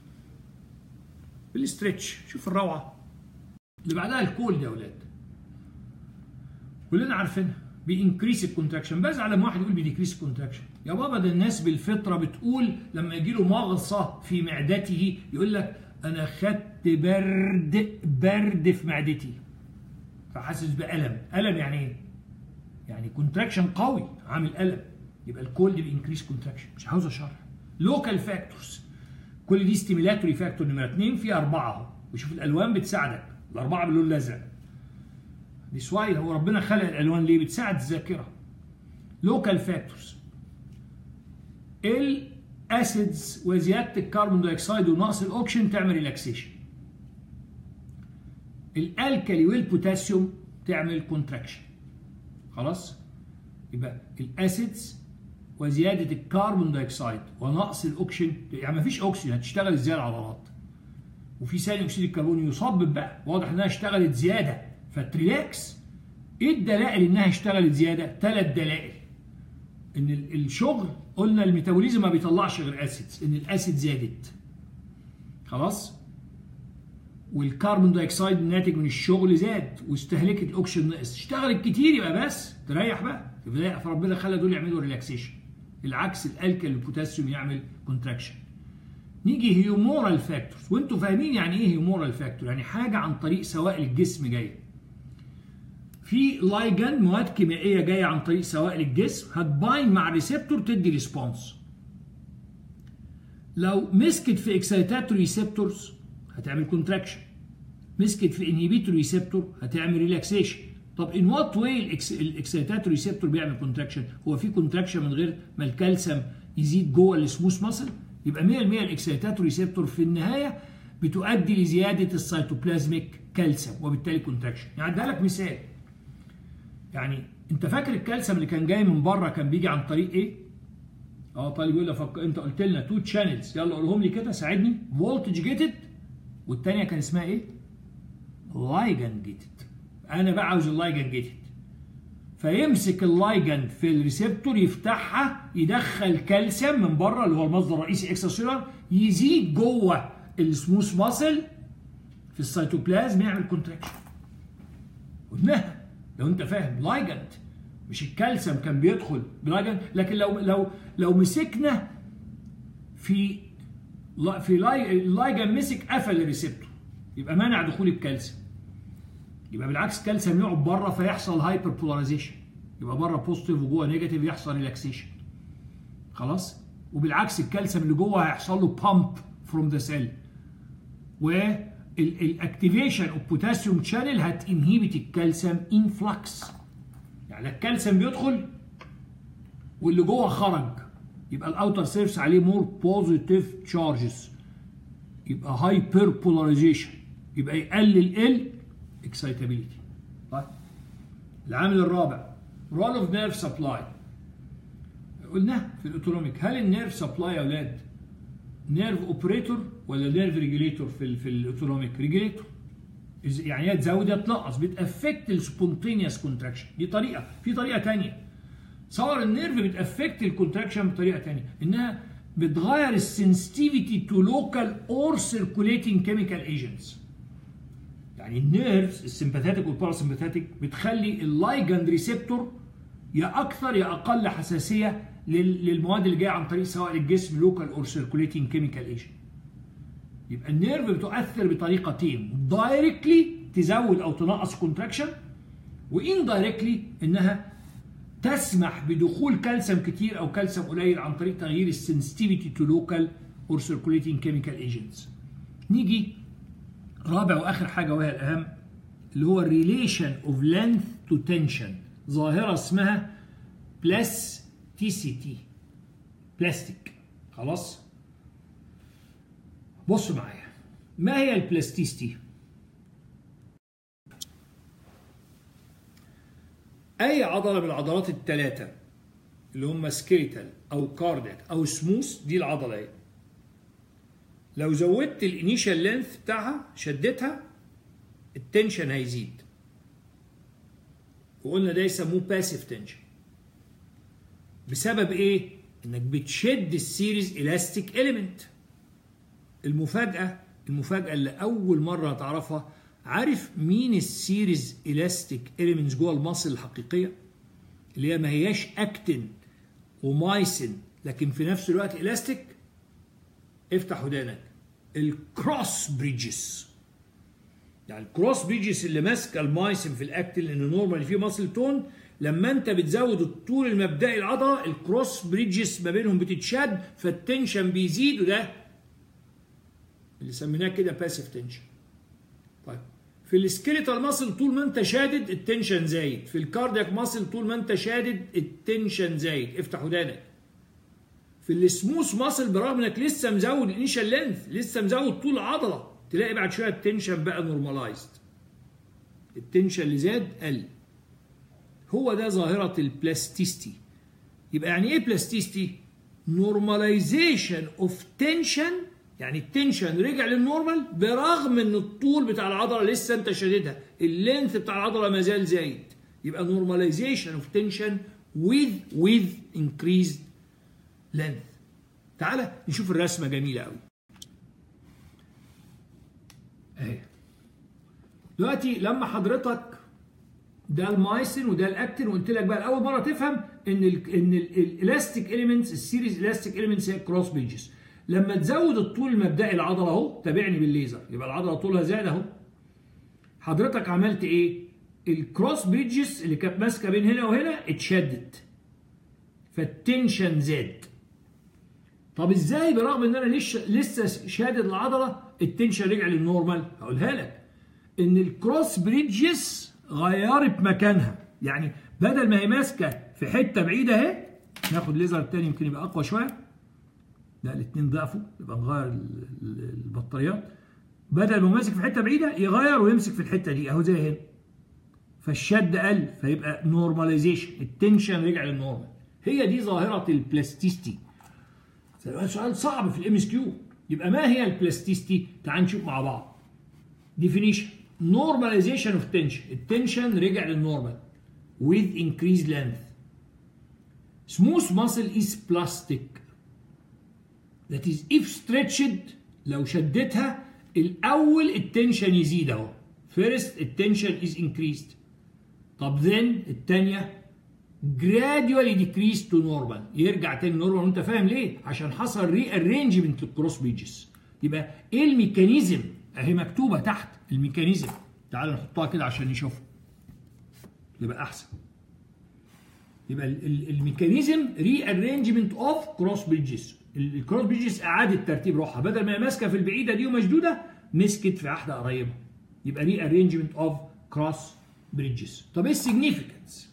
بالاسترتش شوف الروعه اللي بعدها الكول يا اولاد كلنا عارفينها بينكريس الكونتراكشن بزعل لما واحد يقول بيديكريس الكونتراكشن يا بابا ده الناس بالفطره بتقول لما يجي له مغصه في معدته يقول لك انا خدت برد برد في معدتي فحاسس بالم الم يعني ايه يعني كونتراكشن قوي عامل الم يبقى الكولد بينكريس كونتراكشن مش عاوز اشرح لوكال فاكتورز كل دي ستيميلاتوري فاكتور نمره اثنين في اربعه اهو وشوف الالوان بتساعدك الاربعه باللون الازرق دي سواي هو ربنا خلق الالوان ليه بتساعد الذاكره لوكال فاكتورز الاسيدز وزياده الكربون دايوكسيد ونقص الاوكسجين تعمل ريلاكسيشن الالكالي والبوتاسيوم تعمل كونتراكشن خلاص يبقى الاسيدز وزياده الكربون دايوكسيد ونقص الاكسجين يعني ما فيش اكسجين هتشتغل ازاي العضلات وفي ثاني اكسيد الكربون يصبب بقى واضح انها اشتغلت زياده فتريلاكس ايه الدلائل انها اشتغلت زياده ثلاث دلائل ان الشغل قلنا الميتابوليزم ما بيطلعش غير اسيدز ان الاسيد زادت خلاص والكربون دايوكسيد الناتج من الشغل زاد واستهلكت الاكسجين نقص اشتغلت كتير يبقى بس تريح بقى فربنا خلى دول يعملوا ريلاكسيشن العكس الالكل البوتاسيوم يعمل كونتراكشن نيجي هيومورال فاكتورز وانتوا فاهمين يعني ايه هيومورال فاكتور يعني حاجه عن طريق سوائل الجسم جايه في لايجن مواد كيميائيه جايه عن طريق سوائل الجسم هتباين مع ريسبتور تدي ريسبونس لو مسكت في اكسيتاتوري ريسبتورز هتعمل كونتراكشن مسكت في انهبيتوري ريسبتور هتعمل ريلاكسيشن طب ان وات واي الاكسيتاتوري ريسبتور بيعمل كونتراكشن هو في كونتراكشن من غير ما الكالسيوم يزيد جوه السموث ماسل يبقى 100% الاكسيتاتوري ريسبتور في النهايه بتؤدي لزياده السيتوبلازميك كالسيوم وبالتالي كونتراكشن يعني اديها لك مثال يعني انت فاكر الكالسيوم اللي كان جاي من بره كان بيجي عن طريق ايه؟ اه طالب يقول لك انت قلت لنا تو تشانلز يلا قولهم لي كده ساعدني فولتج جيتد والثانيه كان اسمها ايه؟ لايجن جيتد انا بقى عاوز اللايجن جيتد فيمسك اللايجند في الريسبتور يفتحها يدخل كالسيوم من بره اللي هو المصدر الرئيسي اكسترا يزيد جوه السموث ماسل في السيتوبلازم يعمل كونتراكشن قلناها لو انت فاهم لايجند مش الكالسيوم كان بيدخل بلايجند لكن لو لو لو مسكنا في في اللايجند مسك قفل الريسبتور يبقى مانع دخول الكالسيوم يبقى بالعكس الكالسيوم يقعد بره فيحصل هايبر بولاريزيشن يبقى بره بوزيتيف وجوه نيجاتيف يحصل ريلاكسيشن خلاص وبالعكس الكالسيوم اللي جوه هيحصل له بامب فروم ذا سيل والاكتيفيشن اوف بوتاسيوم شانل هتنهيبت الكالسيوم انفلكس يعني الكالسيوم بيدخل واللي جوه خرج يبقى الاوتر سيرفس عليه مور بوزيتيف تشارجز يبقى هايبر بولاريزيشن يبقى يقلل ال اكسايتابيلتي طيب العامل الرابع رول اوف نيرف سبلاي قلنا في الاوتونوميك هل النيرف سبلاي يا اولاد نيرف اوبريتور ولا نيرف ريجوليتور في ال في الاوتونوميك ريجوليتور يعني هي تزود يا تنقص بتافكت السبونتينيوس كونتراكشن دي طريقه في طريقه ثانيه صور النيرف بتافكت الكونتراكشن بطريقه ثانيه انها بتغير السنسيتيفيتي تو لوكال اور سيركوليتنج كيميكال ايجنتس يعني النيرفز السمباثيتك والباراسمباثيتك بتخلي اللايجند ريسبتور يا اكثر يا اقل حساسيه للمواد اللي جايه عن طريق سواء الجسم لوكال اور سيركوليتنج كيميكال ايجنت يبقى النيرف بتؤثر بطريقتين دايركتلي تزود او تنقص كونتراكشن واندايركتلي انها تسمح بدخول كالسيوم كتير او كالسيوم قليل عن طريق تغيير السنسيتيفيتي تو لوكال اور سيركوليتنج كيميكال ايجنتس نيجي رابع واخر حاجه وهي الاهم اللي هو الريليشن اوف لينث تو تنشن ظاهره اسمها بلاستيسيتي بلاستيك خلاص بصوا معايا ما هي البلاستيستي اي عضله من العضلات الثلاثه اللي هم سكيليتال او كاردياك او سموث دي العضله ايه لو زودت الانيشال لينث بتاعها شدتها التنشن هيزيد وقلنا ده يسموه باسيف تنشن بسبب ايه انك بتشد السيريز الاستيك اليمنت المفاجاه المفاجاه اللي اول مره هتعرفها عارف مين السيريز الاستيك اليمنتس جوه المصل الحقيقيه اللي هي ما هياش اكتين ومايسن لكن في نفس الوقت الاستيك افتح ودانك الكروس بريدجز يعني الكروس بريدجز اللي ماسكه المايسن في الاكتين لان نورمالي فيه ماسل تون لما انت بتزود الطول المبدئي العضله الكروس بريدجز ما بينهم بتتشد فالتنشن بيزيد وده اللي سميناه كده باسيف تنشن طيب في السكيليتال ماسل طول ما انت شادد التنشن زايد في الكاردياك ماسل طول ما انت شادد التنشن زايد افتح ودانك في السموث ماسل برغم انك لسه مزود الانيشال لينث لسه مزود طول العضله تلاقي بعد شويه التنشن بقى نورماليزد التنشن اللي زاد قل هو ده ظاهره البلاستيستي يبقى يعني ايه بلاستيستي نورماليزيشن اوف تنشن يعني التنشن رجع للنورمال برغم ان الطول بتاع العضله لسه انت شاددها اللينث بتاع العضله ما زال زايد يبقى نورماليزيشن اوف تنشن with with increased length تعالى نشوف الرسمه جميله قوي اهي دلوقتي لما حضرتك ده المايسين وده الاكتين وقلت لك بقى اول مره تفهم ان ال ان الالاستيك اليمنتس السيريز الاستيك اليمنتس هي كروس بيجز لما تزود الطول المبدئي العضله اهو تابعني بالليزر يبقى العضله طولها زاد اهو حضرتك عملت ايه الكروس بريدجز اللي كانت ماسكه بين هنا وهنا اتشدت فالتنشن زاد طب ازاي برغم ان انا لسه لسه شادد العضله التنشن رجع للنورمال هقولها لك ان الكروس بريدجز غيرت مكانها يعني بدل ما هي ماسكه في حته بعيده اهي ناخد ليزر تاني يمكن يبقى اقوى شويه لا الاثنين ضعفوا يبقى نغير البطاريات بدل ما ماسك في حته بعيده يغير ويمسك في الحته دي اهو زي هنا فالشد قل فيبقى نورماليزيشن التنشن رجع للنورمال هي دي ظاهره البلاستيستي سؤال صعب في الام اس كيو يبقى ما هي البلاستيستي تعال نشوف مع بعض ديفينيشن نورماليزيشن اوف تنشن التنشن رجع للنورمال with increased length smooth muscle is plastic that is if stretched لو شدتها الاول التنشن يزيد اهو first التنشن is increased طب then الثانيه gradually decrease to normal يرجع تاني نورمال وانت فاهم ليه عشان حصل ري ارينجمنت للكروس بيجز يبقى ايه الميكانيزم اهي مكتوبه تحت الميكانيزم تعال نحطها كده عشان نشوفها يبقى احسن يبقى الميكانيزم ري ارينجمنت اوف كروس بريدجز الكروس بريدجز اعاده ترتيب روحها بدل ما هي ماسكه في البعيده دي ومشدوده مسكت في واحده قريبه يبقى ري ارينجمنت اوف كروس بريدجز طب ايه السيجنيفيكانس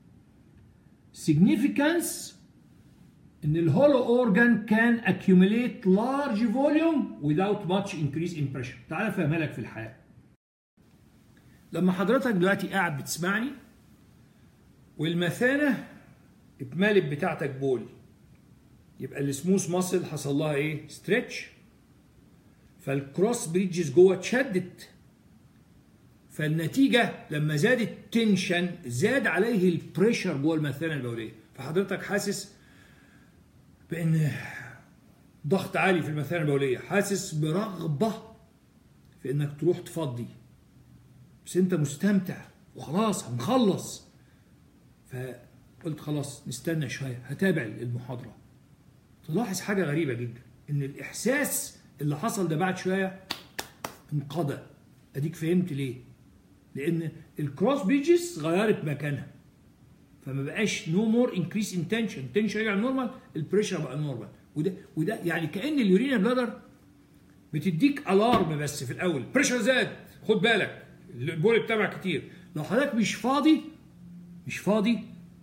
significance ان الهولو اورجان كان accumulate large volume without much increase in pressure تعال افهمها لك في الحياه لما حضرتك دلوقتي قاعد بتسمعني والمثانه اتملت بتاعتك بول يبقى السموث ماسل حصل لها ايه ستريتش فالكروس بريدجز جوه اتشدت فالنتيجه لما زاد التنشن زاد عليه البريشر جوه المثانه البوليه فحضرتك حاسس بان ضغط عالي في المثانه البوليه حاسس برغبه في انك تروح تفضي بس انت مستمتع وخلاص هنخلص فقلت خلاص نستنى شويه هتابع المحاضره تلاحظ حاجه غريبه جدا ان الاحساس اللي حصل ده بعد شويه انقضى اديك فهمت ليه لان الكروس بيجز غيرت مكانها فما بقاش نو مور انكريس ان تنشن تنشن رجع نورمال البريشر بقى نورمال وده وده يعني كان اليورينا بلادر بتديك الارم بس في الاول بريشر زاد خد بالك البول بتاعك كتير لو حضرتك مش فاضي مش فاضي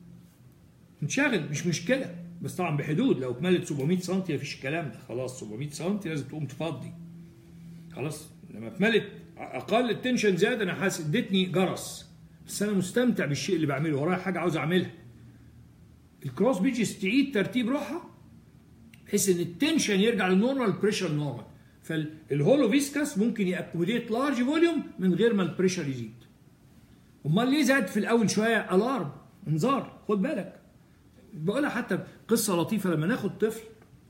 انشغل مش مشكله بس طبعا بحدود لو اتملت 700 سم مفيش الكلام ده خلاص 700 سم لازم تقوم تفضي خلاص لما اتملت اقل التنشن زاد انا حاسس ادتني جرس بس انا مستمتع بالشيء اللي بعمله ورايا حاجه عاوز اعملها الكروس بيجز تعيد ترتيب روحها بحيث ان التنشن يرجع للنورمال البريشر نورمال فالهولو فيسكاس ممكن ياكوموديت لارج فوليوم من غير ما البريشر يزيد امال ليه زاد في الاول شويه الارم انذار خد بالك بقولها حتى قصه لطيفه لما ناخد طفل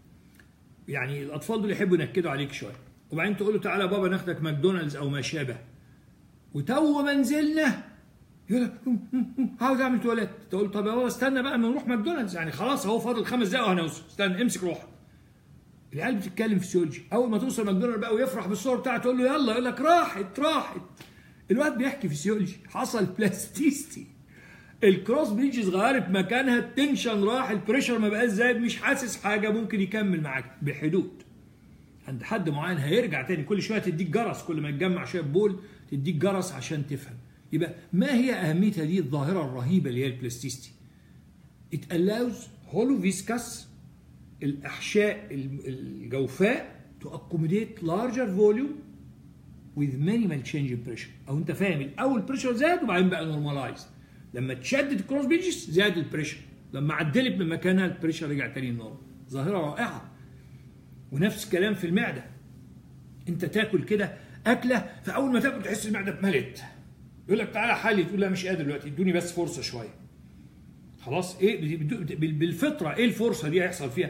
يعني الاطفال دول يحبوا ينكدوا عليك شويه وبعدين تقول له تعالى بابا ناخدك ماكدونالدز او ما شابه وتو ما نزلنا يقول لك عاوز اعمل تواليت تقول طب يا بابا استنى بقى ما نروح ماكدونالدز يعني خلاص اهو فاضل خمس دقايق وهنوصل استنى امسك روحك العيال بتتكلم فيسيولوجي اول ما توصل ماكدونالدز بقى ويفرح بالصور بتاعته تقول له يلا يقول لك راحت راحت الواد بيحكي فيسيولوجي حصل بلاستيستي الكروس بريدجز غيرت مكانها التنشن راح البريشر ما بقاش زايد مش حاسس حاجه ممكن يكمل معاك بحدود عند حد معين هيرجع تاني كل شويه تديك جرس كل ما يتجمع شويه بول تديك جرس عشان تفهم يبقى ما هي اهميه هذه الظاهره الرهيبه اللي هي البلاستيستي it allows hollow viscous الاحشاء الجوفاء to accommodate larger volume with minimal change in pressure او انت فاهم الاول بريشر زاد وبعدين بقى نورمالايز لما تشدد الكروس بيجز زاد البريشر لما عدلت من مكانها البريشر رجع تاني نورمال ظاهره رائعه ونفس الكلام في المعده انت تاكل كده اكله فاول ما تاكل تحس المعده اتملت يقول لك تعالى حالي تقول لا مش قادر دلوقتي ادوني بس فرصه شويه خلاص ايه بالفطره ايه الفرصه دي هيحصل فيها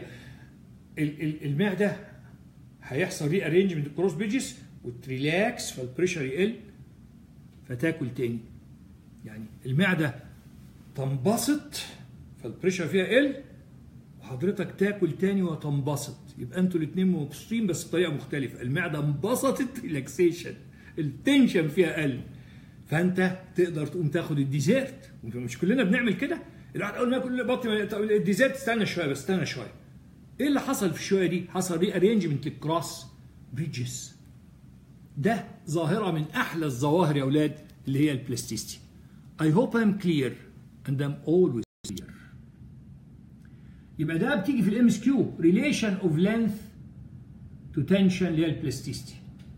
المعده هيحصل ري ارينجمنت الكروس بيجز وتريلاكس فالبريشر يقل فتاكل تاني يعني المعده تنبسط فالبريشر فيها يقل وحضرتك تاكل تاني وتنبسط يبقى انتوا الاثنين مبسوطين بس بطريقه مختلفه المعده انبسطت ريلاكسيشن التنشن فيها قل فانت تقدر تقوم تاخد الديزرت مش كلنا بنعمل كده الواحد اول ما ياكل بطني الديزرت استنى شويه بس استنى شويه ايه اللي حصل في الشويه دي حصل ري ارينجمنت للكروس بريدجز ده ظاهره من احلى الظواهر يا اولاد اللي هي البلاستيستي I hope I'm clear and I'm always clear يبقى ده بتيجي في الام اس كيو ريليشن اوف لينث تو تنشن اللي هي البلاستيستي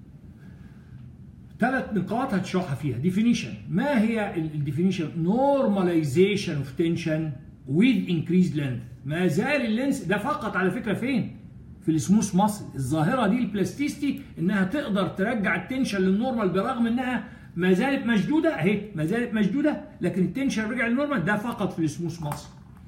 ثلاث نقاط هتشرحها فيها ديفينيشن ما هي الديفينيشن نورماليزيشن اوف تنشن with increased length ما زال اللينس ده فقط على فكره فين في السموث ماسل الظاهره دي البلاستيستي انها تقدر ترجع التنشن للنورمال برغم انها ما زالت مشدوده اهي ما زالت مشدوده لكن التنشن رجع للنورمال ده فقط في السموث ماسل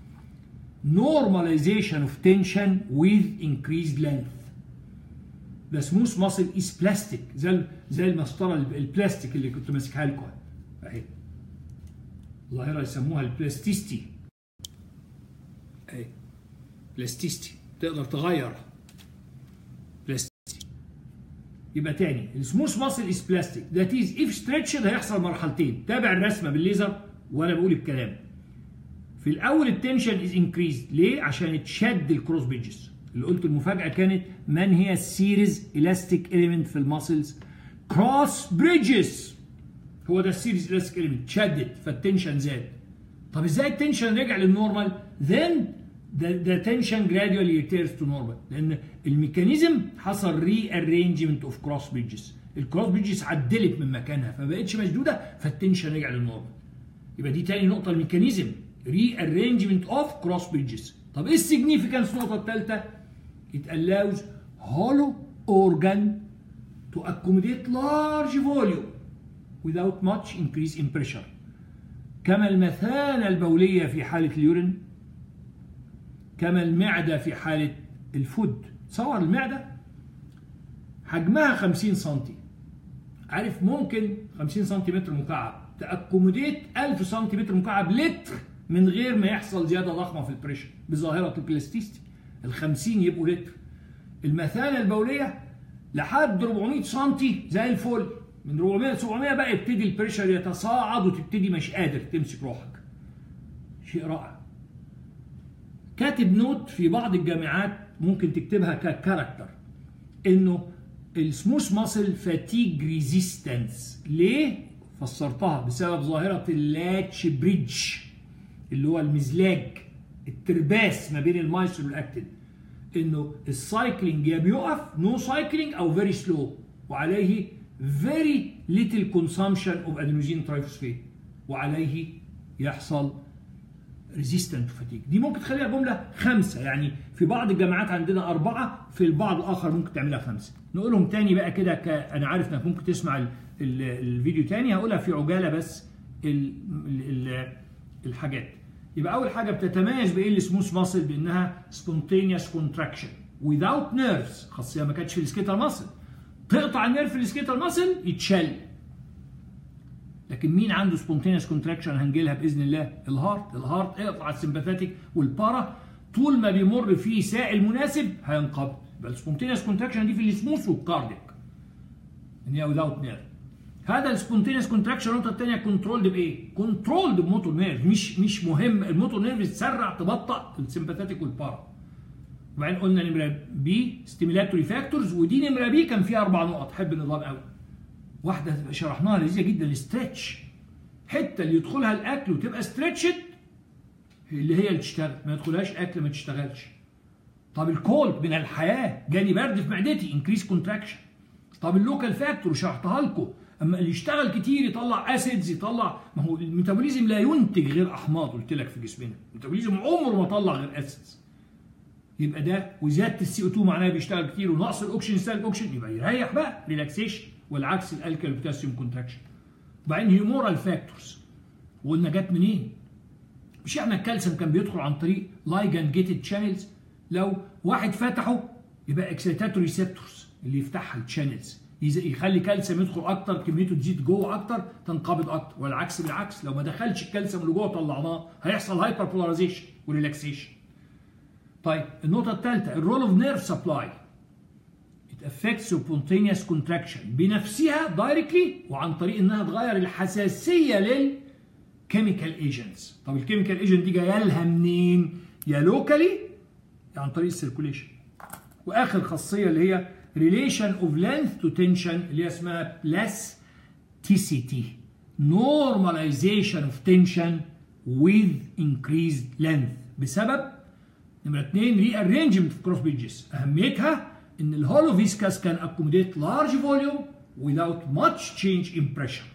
normalization of tension with increased length the smooth muscle is plastic زي زي المسطره البلاستيك اللي كنت ماسكها لكم اهي ظاهره يسموها البلاستيستي اهي بلاستيستي تقدر تغير بلاستيستي يبقى تاني السموث ماسل از بلاستيك ذات از اف ستريتشد هيحصل مرحلتين تابع الرسمه بالليزر وانا بقول الكلام في الاول التنشن از انكريزد ليه عشان تشد الكروس بيدجز اللي قلت المفاجاه كانت من هي السيريز الاستيك اليمنت في الماسلز كروس بريدجز هو ده السيريز الاستيك اليمنت شدت فالتنشن زاد طب ازاي التنشن رجع للنورمال then the, the tension gradually returns to normal لان الميكانيزم حصل ري ارينجمنت اوف كروس بريدجز الكروس بريدجز عدلت من مكانها فما بقتش مشدوده فالتنشن رجع للنورمال يبقى دي تاني نقطه الميكانيزم ري ارينجمنت اوف كروس بريدجز طب ايه السيجنيفيكانس النقطه الثالثه it allows hollow organ to accommodate large volume without much increase in pressure كما المثانة البولية في حالة اليورين كما المعدة في حالة الفود تصور المعدة حجمها 50 سم عارف ممكن 50 سنتيمتر مكعب تأكوموديت 1000 سنتيمتر مكعب لتر من غير ما يحصل زيادة ضخمة في البريشر بظاهرة البلاستيستي ال 50 يبقوا لتر المثانة البولية لحد 400 سم زي الفل من 400 ل 700 بقى يبتدي البريشر يتصاعد وتبتدي مش قادر تمسك روحك شيء رائع كاتب نوت في بعض الجامعات ممكن تكتبها ككاركتر انه السموث ماسل فاتيج ريزيستنس ليه فسرتها بسبب ظاهره اللاتش بريدج اللي هو المزلاج الترباس ما بين المايسر والاكتين انه السايكلينج يا بيقف نو سايكلينج او فيري سلو وعليه very little consumption of adenosine triphosphate وعليه يحصل resistant to fatigue دي ممكن تخليها جملة خمسة يعني في بعض الجامعات عندنا أربعة في البعض الآخر ممكن تعملها خمسة نقولهم تاني بقى كده ك... أنا عارف إنك ممكن تسمع ال... ال... الفيديو تاني هقولها في عجالة بس ال... ال... الحاجات يبقى أول حاجة بتتميز بإيه السموث ماسل بإنها spontaneous contraction without nerves خاصية ما كانتش في السكيتال ماسل تقطع النيرف في السكيتال ماسل يتشل لكن مين عنده سبونتينيوس كونتراكشن هنجيلها باذن الله الهارت الهارت اقطع السمباثيك والبارا طول ما بيمر فيه سائل مناسب هينقبض يبقى السبونتينيوس كونتراكشن دي في السموث والكارديك ان هي without نيرف هذا السبونتينيوس كونتراكشن النقطه الثانيه كنترولد بايه؟ كنترولد بموتور نيرف مش مش مهم الموتور نيرف تسرع تبطأ السمباثيك والبارا وبعدين قلنا نمره بي ستيميلاتوري فاكتورز ودي نمره بي كان فيها اربع نقط حب النظام قوي واحده شرحناها لذيذه جدا الاسترتش حته اللي يدخلها الاكل وتبقى ستريتشد اللي هي اللي تشتغل ما يدخلهاش اكل ما تشتغلش طب الكولد من الحياه جاني برد في معدتي انكريس كونتراكشن طب اللوكال فاكتور شرحتها لكم اما اللي يشتغل كتير يطلع اسيدز يطلع ما هو الميتابوليزم لا ينتج غير احماض قلت لك في جسمنا الميتابوليزم عمره ما طلع غير اسيدز يبقى ده وزياده السي او 2 معناها بيشتغل كتير ونقص الاكسجين يستهلك الاكسجين يبقى يريح بقى ريلاكسيشن والعكس الالكال بوتاسيوم كونتراكشن وبعدين هيمورال فاكتورز وقلنا جت منين؟ مش احنا الكالسيوم كان بيدخل عن طريق لايجان جيتد شانلز لو واحد فتحه يبقى اكسيتاتوري ريسبتورز اللي يفتحها الشانلز يخلي كالسيوم يدخل اكتر كميته تزيد جوه اكتر تنقبض اكتر والعكس بالعكس لو ما دخلش الكالسيوم اللي جوه طلعناه هيحصل هايبر بولاريزيشن وريلاكسيشن طيب النقطة الثالثة الرول اوف نيرف سبلاي it affects spontaneous contraction بنفسها دايركتلي وعن طريق انها تغير الحساسية للكيميكال ايجنتس طب الكيميكال ايجنت دي جايه لها منين؟ يا لوكالي يا عن طريق السيركوليشن واخر خاصية اللي هي relation of length to tension اللي هي اسمها plasticity normalization of tension with increased length بسبب نمرة اثنين ري ارينجمنت في كروس بيدجز اهميتها ان الهولو فيسكاس كان اكوموديت لارج فوليوم without much change in pressure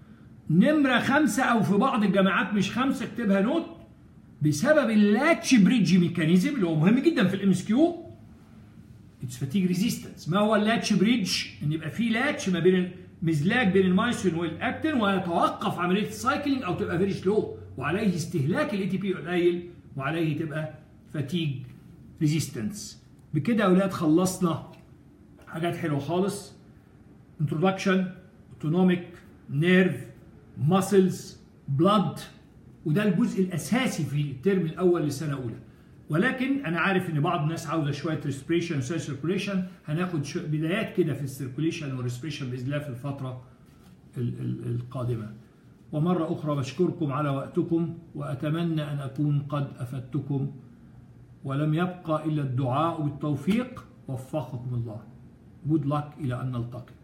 نمرة خمسة أو في بعض الجامعات مش خمسة اكتبها نوت بسبب اللاتش بريدج ميكانيزم اللي هو مهم جدا في الام اس كيو اتس فاتيج ريزيستنس ما هو اللاتش بريدج؟ ان يبقى في لاتش ما بين مزلاج بين المايسين والاكتين ويتوقف عمليه السايكلينج او تبقى فيري سلو وعليه استهلاك الاي تي بي قليل وعليه تبقى فاتيج ريزيستنس بكده يا اولاد خلصنا حاجات حلوه خالص introduction autonomic nerve muscles blood وده الجزء الاساسي في الترم الاول لسنه اولى ولكن انا عارف ان بعض الناس عاوزه شويه ريسبريشن وشويه سيركوليشن هناخد شو بدايات كده في السيركوليشن والريسبريشن باذن الله في الفتره ال- ال- القادمه ومره اخرى بشكركم على وقتكم واتمنى ان اكون قد افدتكم ولم يبقى الا الدعاء بالتوفيق وفقكم الله good luck الى ان نلتقي